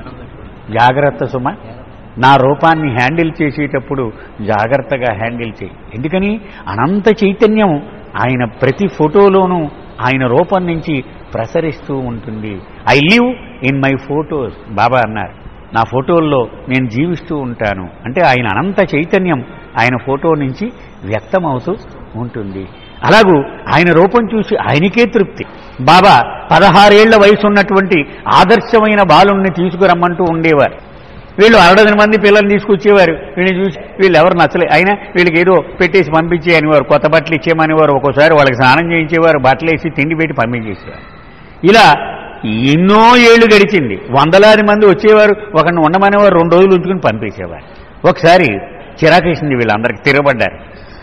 జాగ్రత్త సుమ నా రూపాన్ని హ్యాండిల్ చేసేటప్పుడు జాగ్రత్తగా హ్యాండిల్ చేయి ఎందుకని అనంత చైతన్యం ఆయన ప్రతి ఫోటోలోనూ ఆయన రూపం నుంచి ప్రసరిస్తూ ఉంటుంది I live in my photos Baba అన్నారు నా ఫోటోల్లో నేను జీవిస్తూ ఉంటాను అంటే ఆయన అనంత చైతన్యం ఆయన ఫోటో నుంచి వ్యక్తమవుతూ ఉంటుంది అలాగూ ఆయన రూపం చూసి ఆయనకే తృప్తి బాబా పదహారేళ్ల వయసు ఉన్నటువంటి ఆదర్శమైన బాలుణ్ణి తీసుకురమ్మంటూ ఉండేవారు వీళ్ళు అరడజన మంది పిల్లల్ని తీసుకొచ్చేవారు వీళ్ళని చూసి వీళ్ళు ఎవరు నచ్చలే అయినా వీళ్ళకి ఏదో పెట్టేసి పంపించే అనేవారు కొత్త బట్టలు ఇచ్చేయమనేవారు ఒక్కోసారి వాళ్ళకి స్నానం చేయించేవారు బట్టలు వేసి తిండి పెట్టి పంపించేసేవారు ఇలా ఎన్నో ఏళ్లు గడిచింది వందలాది మంది వచ్చేవారు ఒకరిని ఉండమనేవారు రెండు రోజులు ఉంచుకుని పంపించేవారు ఒకసారి చిరాకేసింది వీళ్ళందరికీ తిరగబడ్డారు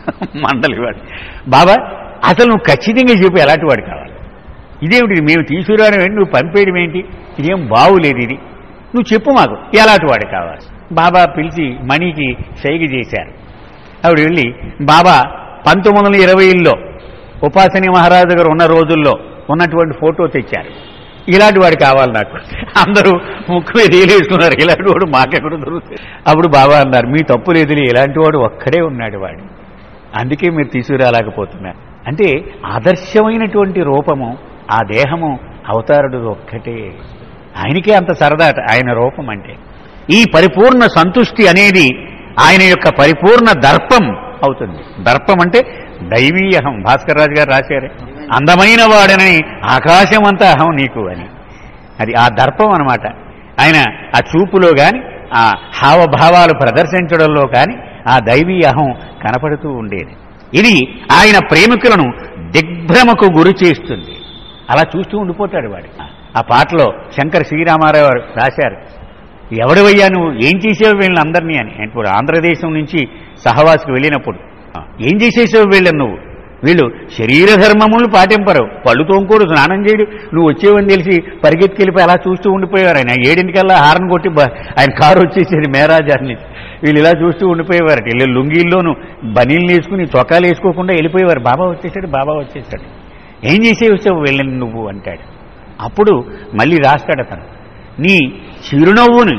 మండలి వాడు బాబా అసలు నువ్వు ఖచ్చితంగా చెప్పు ఎలాంటి వాడు కావాలి ఇదేమిటి మేము తీసుకురావడం ఏంటి నువ్వు పంపేయడం ఏంటి ఇదేం బాగులేదు ఇది నువ్వు చెప్పు మాకు ఎలాంటి వాడు కావాలి బాబా పిలిచి మణికి సైగ చేశారు ఆవిడ వెళ్ళి బాబా పంతొమ్మిది వందల ఇరవైలో ఉపాసని మహారాజు గారు ఉన్న రోజుల్లో ఉన్నటువంటి ఫోటో తెచ్చారు ఇలాంటి వాడు కావాలి నాకు అందరూ ముక్కు మీద వేసుకున్నారు ఇలాంటి వాడు మాకెక్కడ దొరుకుతుంది అప్పుడు బాబా అన్నారు మీ తప్పు లేదులే ఇలాంటి వాడు ఒక్కడే ఉన్నాడు వాడు అందుకే మీరు తీసుకురాలేకపోతున్నారు అంటే ఆదర్శమైనటువంటి రూపము ఆ దేహము అవతారుడు ఒక్కటే ఆయనకే అంత సరదాట ఆయన రూపం అంటే ఈ పరిపూర్ణ సంతుష్టి అనేది ఆయన యొక్క పరిపూర్ణ దర్పం అవుతుంది దర్పం అంటే దైవీయహం భాస్కర్ రాజు గారు రాశారే అందమైన వాడని ఆకాశం అంతా అహం నీకు అని అది ఆ దర్పం అన్నమాట ఆయన ఆ చూపులో గాని ఆ హావభావాలు ప్రదర్శించడంలో కానీ ఆ దైవీ అహం కనపడుతూ ఉండేది ఇది ఆయన ప్రేమికులను దిగ్భ్రమకు గురి చేస్తుంది అలా చూస్తూ ఉండిపోతాడు వాడు ఆ పాటలో శంకర్ శ్రీరామారావు గారు రాశారు ఎవడివయ్యా నువ్వు ఏం చేసావు వీళ్ళని అందరినీ అని ఇప్పుడు ఆంధ్రదేశం నుంచి సహవాసుకు వెళ్ళినప్పుడు ఏం చేసేసావు వీళ్ళని నువ్వు వీళ్ళు శరీర ధర్మములు పాటింపరు పళ్ళు తోముకోడు స్నానం చేయడు నువ్వు వచ్చేవని తెలిసి పరిగెత్తుకెళ్ళిపోయి అలా చూస్తూ ఉండిపోయేవారు ఆయన ఏడింటికల్లా హారన్ కొట్టి బ- ఆయన కారు వచ్చేసేది మేరాజాన్ని వీళ్ళు ఇలా చూస్తూ ఉండిపోయేవారు వీళ్ళు లుంగీల్లోనూ బనీళ్ళు వేసుకుని చొక్కాలు వేసుకోకుండా వెళ్ళిపోయేవారు బాబా వచ్చేసాడు బాబా వచ్చేసాడు ఏం చేసే వచ్చావు వెళ్ళని నువ్వు అంటాడు అప్పుడు మళ్ళీ రాస్తాడు అతను నీ చిరునవ్వుని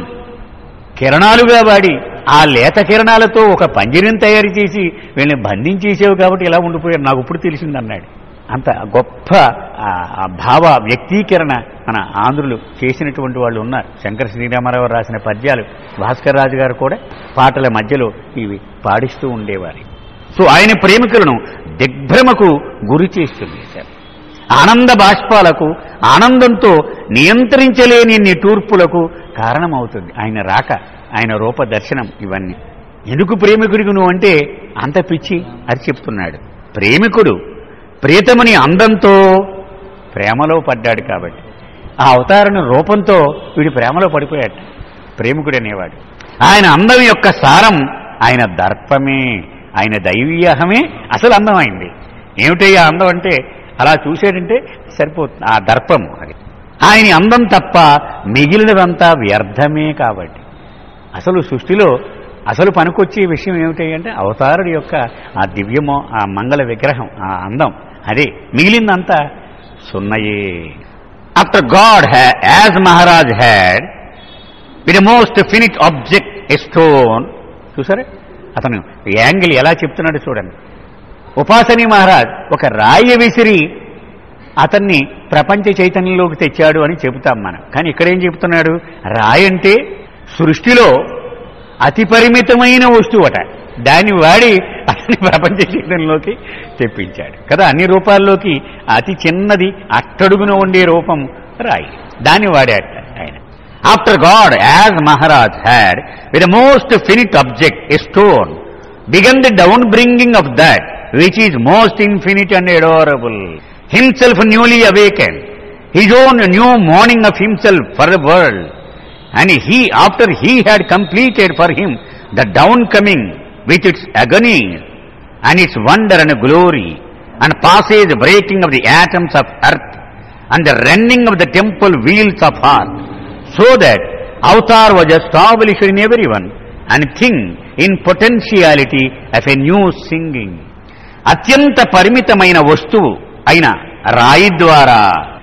కిరణాలుగా వాడి ఆ లేత కిరణాలతో ఒక పంజరం తయారు చేసి వీళ్ళని బంధించేసావు కాబట్టి ఇలా ఉండిపోయారు నాకు ఇప్పుడు తెలిసిందన్నాడు అంత గొప్ప ఆ- ఆ భావ వ్యక్తీకరణ మన ఆంధ్రులు చేసినటువంటి వాళ్ళు ఉన్నారు శంకర శ్రీరామారావు రాసిన పద్యాలు భాస్కర్ రాజు గారు కూడా పాటల మధ్యలో ఇవి పాడిస్తూ ఉండేవారు సో ఆయన ప్రేమికులను దిగ్భ్రమకు గురి చేస్తుంది సార్ ఆనంద బాష్పాలకు ఆనందంతో నియంత్రించలేని నిటూర్పులకు కారణమవుతుంది ఆయన రాక ఆయన రూప దర్శనం ఇవన్నీ ఎందుకు ప్రేమికుడికి నువ్వు అంటే అంత పిచ్చి అది చెప్తున్నాడు ప్రేమికుడు ప్రియతముని అందంతో ప్రేమలో పడ్డాడు కాబట్టి ఆ అవతారణ రూపంతో వీడి ప్రేమలో పడిపోయాడు ప్రేమికుడు అనేవాడు ఆయన అందం యొక్క సారం ఆయన దర్పమే ఆయన దైవీయహమే అసలు అందమైంది ఏమిటయ్యా అందం అంటే అలా చూసాడంటే సరిపోతుంది ఆ దర్పం అది ఆయన అందం తప్ప మిగిలినదంతా వ్యర్థమే కాబట్టి అసలు సృష్టిలో అసలు పనికొచ్చే విషయం ఏమిటి అంటే అవతారుడి యొక్క ఆ దివ్యమో ఆ మంగళ విగ్రహం ఆ అందం అదే మిగిలిందంతా సున్నయే after God as Maharaj had with most finite object a stone చూసారా అతను యాంగిల్ ఎలా చెప్తున్నాడు చూడండి ఉపాసని మహారాజ్ ఒక రాయి విసిరి అతన్ని ప్రపంచ చైతన్యంలోకి తెచ్చాడు అని చెబుతాం మనం కానీ ఇక్కడేం చెబుతున్నాడు రాయి అంటే సృష్టిలో అతి పరిమితమైన వస్తువు అట దాన్ని వాడి అతని ప్రపంచ చైతన్యంలోకి తెప్పించాడు కదా అన్ని రూపాల్లోకి అతి చిన్నది అట్టడుగున ఉండే రూపం రాయి దాన్ని వాడాట ఆయన after God as Maharaj had with most finite object a stone began the down bringing of that which is most infinite and adorable himself newly awaken his own new morning of himself for the world and he after he had completed for him the down coming with its agony and its wonder and glory, and passage breaking of the atoms of earth, and the rending of the temple wheels of heart, so that avatar was established in everyone, and thing in potentiality of a new singing. అత్యంత పరిమితమైన వస్తువు అయిన రాయి ద్వారా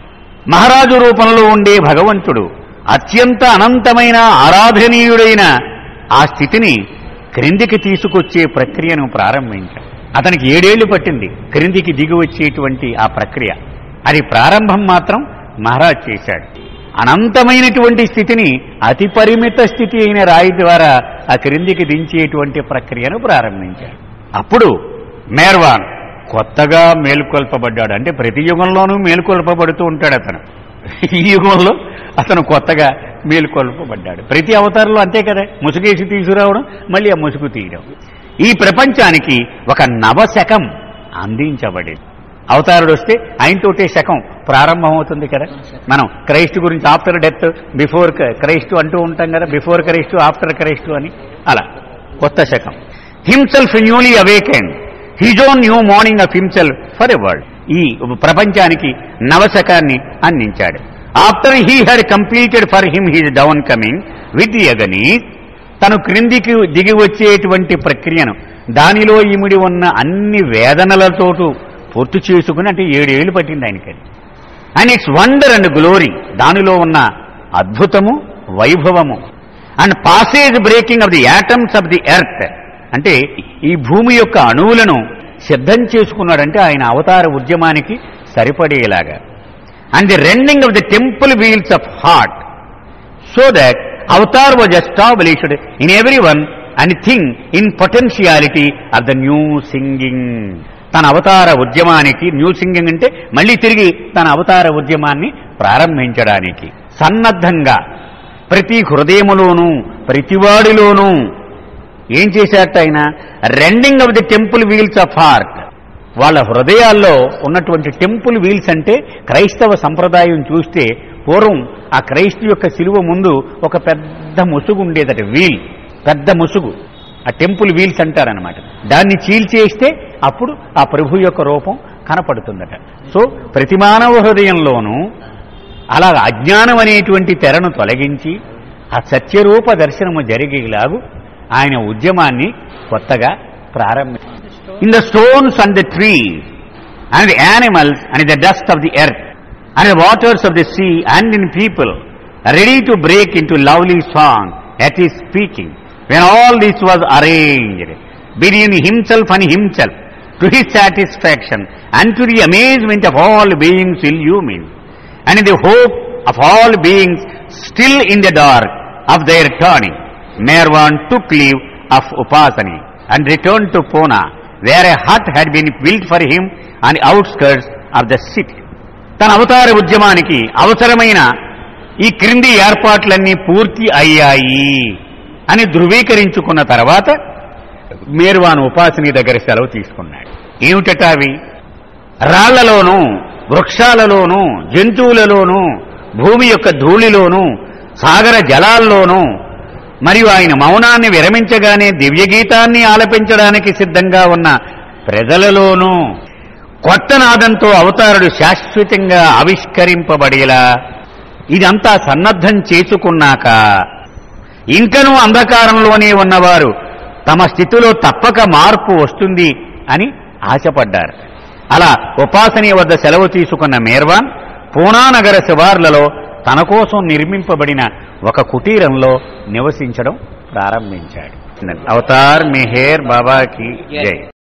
మహారాజు రూపంలో ఉండే భగవంతుడు అత్యంత అనంతమైన ఆరాధనీయుడైన ఆ స్థితిని క్రిందికి తీసుకొచ్చే ప్రక్రియను ప్రారంభించాడు అతనికి ఏడేళ్లు పట్టింది క్రిందికి దిగి వచ్చేటువంటి ఆ ప్రక్రియ అది ప్రారంభం మాత్రం మహారాజ్ చేశాడు అనంతమైనటువంటి స్థితిని అతి పరిమిత స్థితి అయిన రాయి ద్వారా ఆ క్రిందికి దించేటువంటి ప్రక్రియను ప్రారంభించాడు అప్పుడు మేర్వాన్ కొత్తగా మేల్కొల్పబడ్డాడు అంటే ప్రతి యుగంలోనూ మేల్కొల్పబడుతూ ఉంటాడు అతను ఈ యుగంలో అతను కొత్తగా మేల్కొల్పబడ్డాడు ప్రతి అవతారంలో అంతే కదా ముసుగేసి తీసుకురావడం మళ్ళీ ఆ ముసుగు తీయడం ఈ ప్రపంచానికి ఒక నవశకం అందించబడింది అవతారుడు వస్తే ఆయనతోటే శకం ప్రారంభమవుతుంది కదా మనం క్రైస్ట్ గురించి ఆఫ్టర్ డెత్ బిఫోర్ క్రైస్ట్ అంటూ ఉంటాం కదా బిఫోర్ క్రైస్ట్ ఆఫ్టర్ క్రైస్ట్ అని అలా కొత్త శకం himself newly awakened his own new morning of himself for a world ఈ ప్రపంచానికి నవశకాన్ని అందించాడు after he had completed for him his down coming with the agony తను క్రిందికి దిగి వచ్చేటువంటి ప్రక్రియను దానిలో ఇమిడి ఉన్న అన్ని వేదనలతోటు పూర్తి చేసుకుని అంటే ఏడేళ్లు పట్టింది ఆయనకి and its wonder and glory దానిలో ఉన్న అద్భుతము వైభవము and passage breaking of the atoms of the earth అంటే ఈ భూమి యొక్క అణువులను సిద్ధం చేసుకున్నాడంటే ఆయన అవతార ఉద్యమానికి సరిపడేలాగా and the rending of the temple veils of heart so that avatar was established in every one and thing in potentiality of the new singing తన అవతార ఉద్యమానికి న్యూ సింగింగ్ అంటే మళ్ళీ తిరిగి తన అవతార ఉద్యమాన్ని ప్రారంభించడానికి సన్నద్ధంగా ప్రతి హృదయములోనూ ప్రతివాడిలోనూ ఏం చేశారట ఆయన rending of the temple veils of heart వాళ్ళ హృదయాల్లో ఉన్నటువంటి టెంపుల్ వీల్స్ అంటే క్రైస్తవ సంప్రదాయం చూస్తే పూర్వం ఆ క్రైస్తు యొక్క శిలువ ముందు ఒక పెద్ద పెద్ద ముసుగు ఉండేదట వీల్ పెద్ద ముసుగు ఆ టెంపుల్ వీల్స్ అంటారనమాట దాన్ని చీల్చేస్తే అప్పుడు ఆ ప్రభు యొక్క రూపం కనపడుతుందట సో ప్రతి మానవ హృదయంలోనూ అలా అజ్ఞానం అనేటువంటి తెరను తొలగించి ఆ సత్యరూప దర్శనము జరిగేలాగు ఆయన ఉద్యమాన్ని కొత్తగా ప్రారంభించారు in the stones and the trees and the animals and the dust of the earth and the waters of the sea and in people ready to break into lovely song at his speaking when all this was arranged between himself and himself to his satisfaction and to the amazement of all beings ill human and in the hope of all beings still in the dark of their turning, Mervan took leave of Upasani and returned to Pune, where a hut had been built for him on the outskirts of the city. తన అవతార ఉద్యమానికి అవసరమైన ఈ క్రింది ఏర్పాట్లన్నీ పూర్తి అయ్యాయి అని ధృవీకరించుకున్న తర్వాత మేరువాను ఉపాసని దగ్గర సెలవు తీసుకున్నాడు ఏమిటట అవి రాళ్లలోనూ వృక్షాలలోనూ జంతువులలోనూ భూమి యొక్క ధూళిలోనూ సాగర జలాల్లోనూ మరియు ఆయన మౌనాన్ని విరమించగానే దివ్యగీతాన్ని ఆలపించడానికి సిద్ధంగా ఉన్న ప్రజలలోనూ కొత్త నాదంతో అవతారుడు శాశ్వతంగా ఆవిష్కరింపబడేలా ఇదంతా సన్నద్ధం చేసుకున్నాక ఇంకనూ అంధకారంలోనే ఉన్నవారు తమ స్థితిలో తప్పక మార్పు వస్తుంది అని ఆశపడ్డారు అలా ఉపాసని వద్ద సెలవు తీసుకున్న మేర్వాన్ పూనానగర శివార్లలో తన కోసం నిర్మింపబడిన ఒక కుటీరంలో నివసించడం ప్రారంభించాడు అవతార్ మెహేర్ బాబాకి జై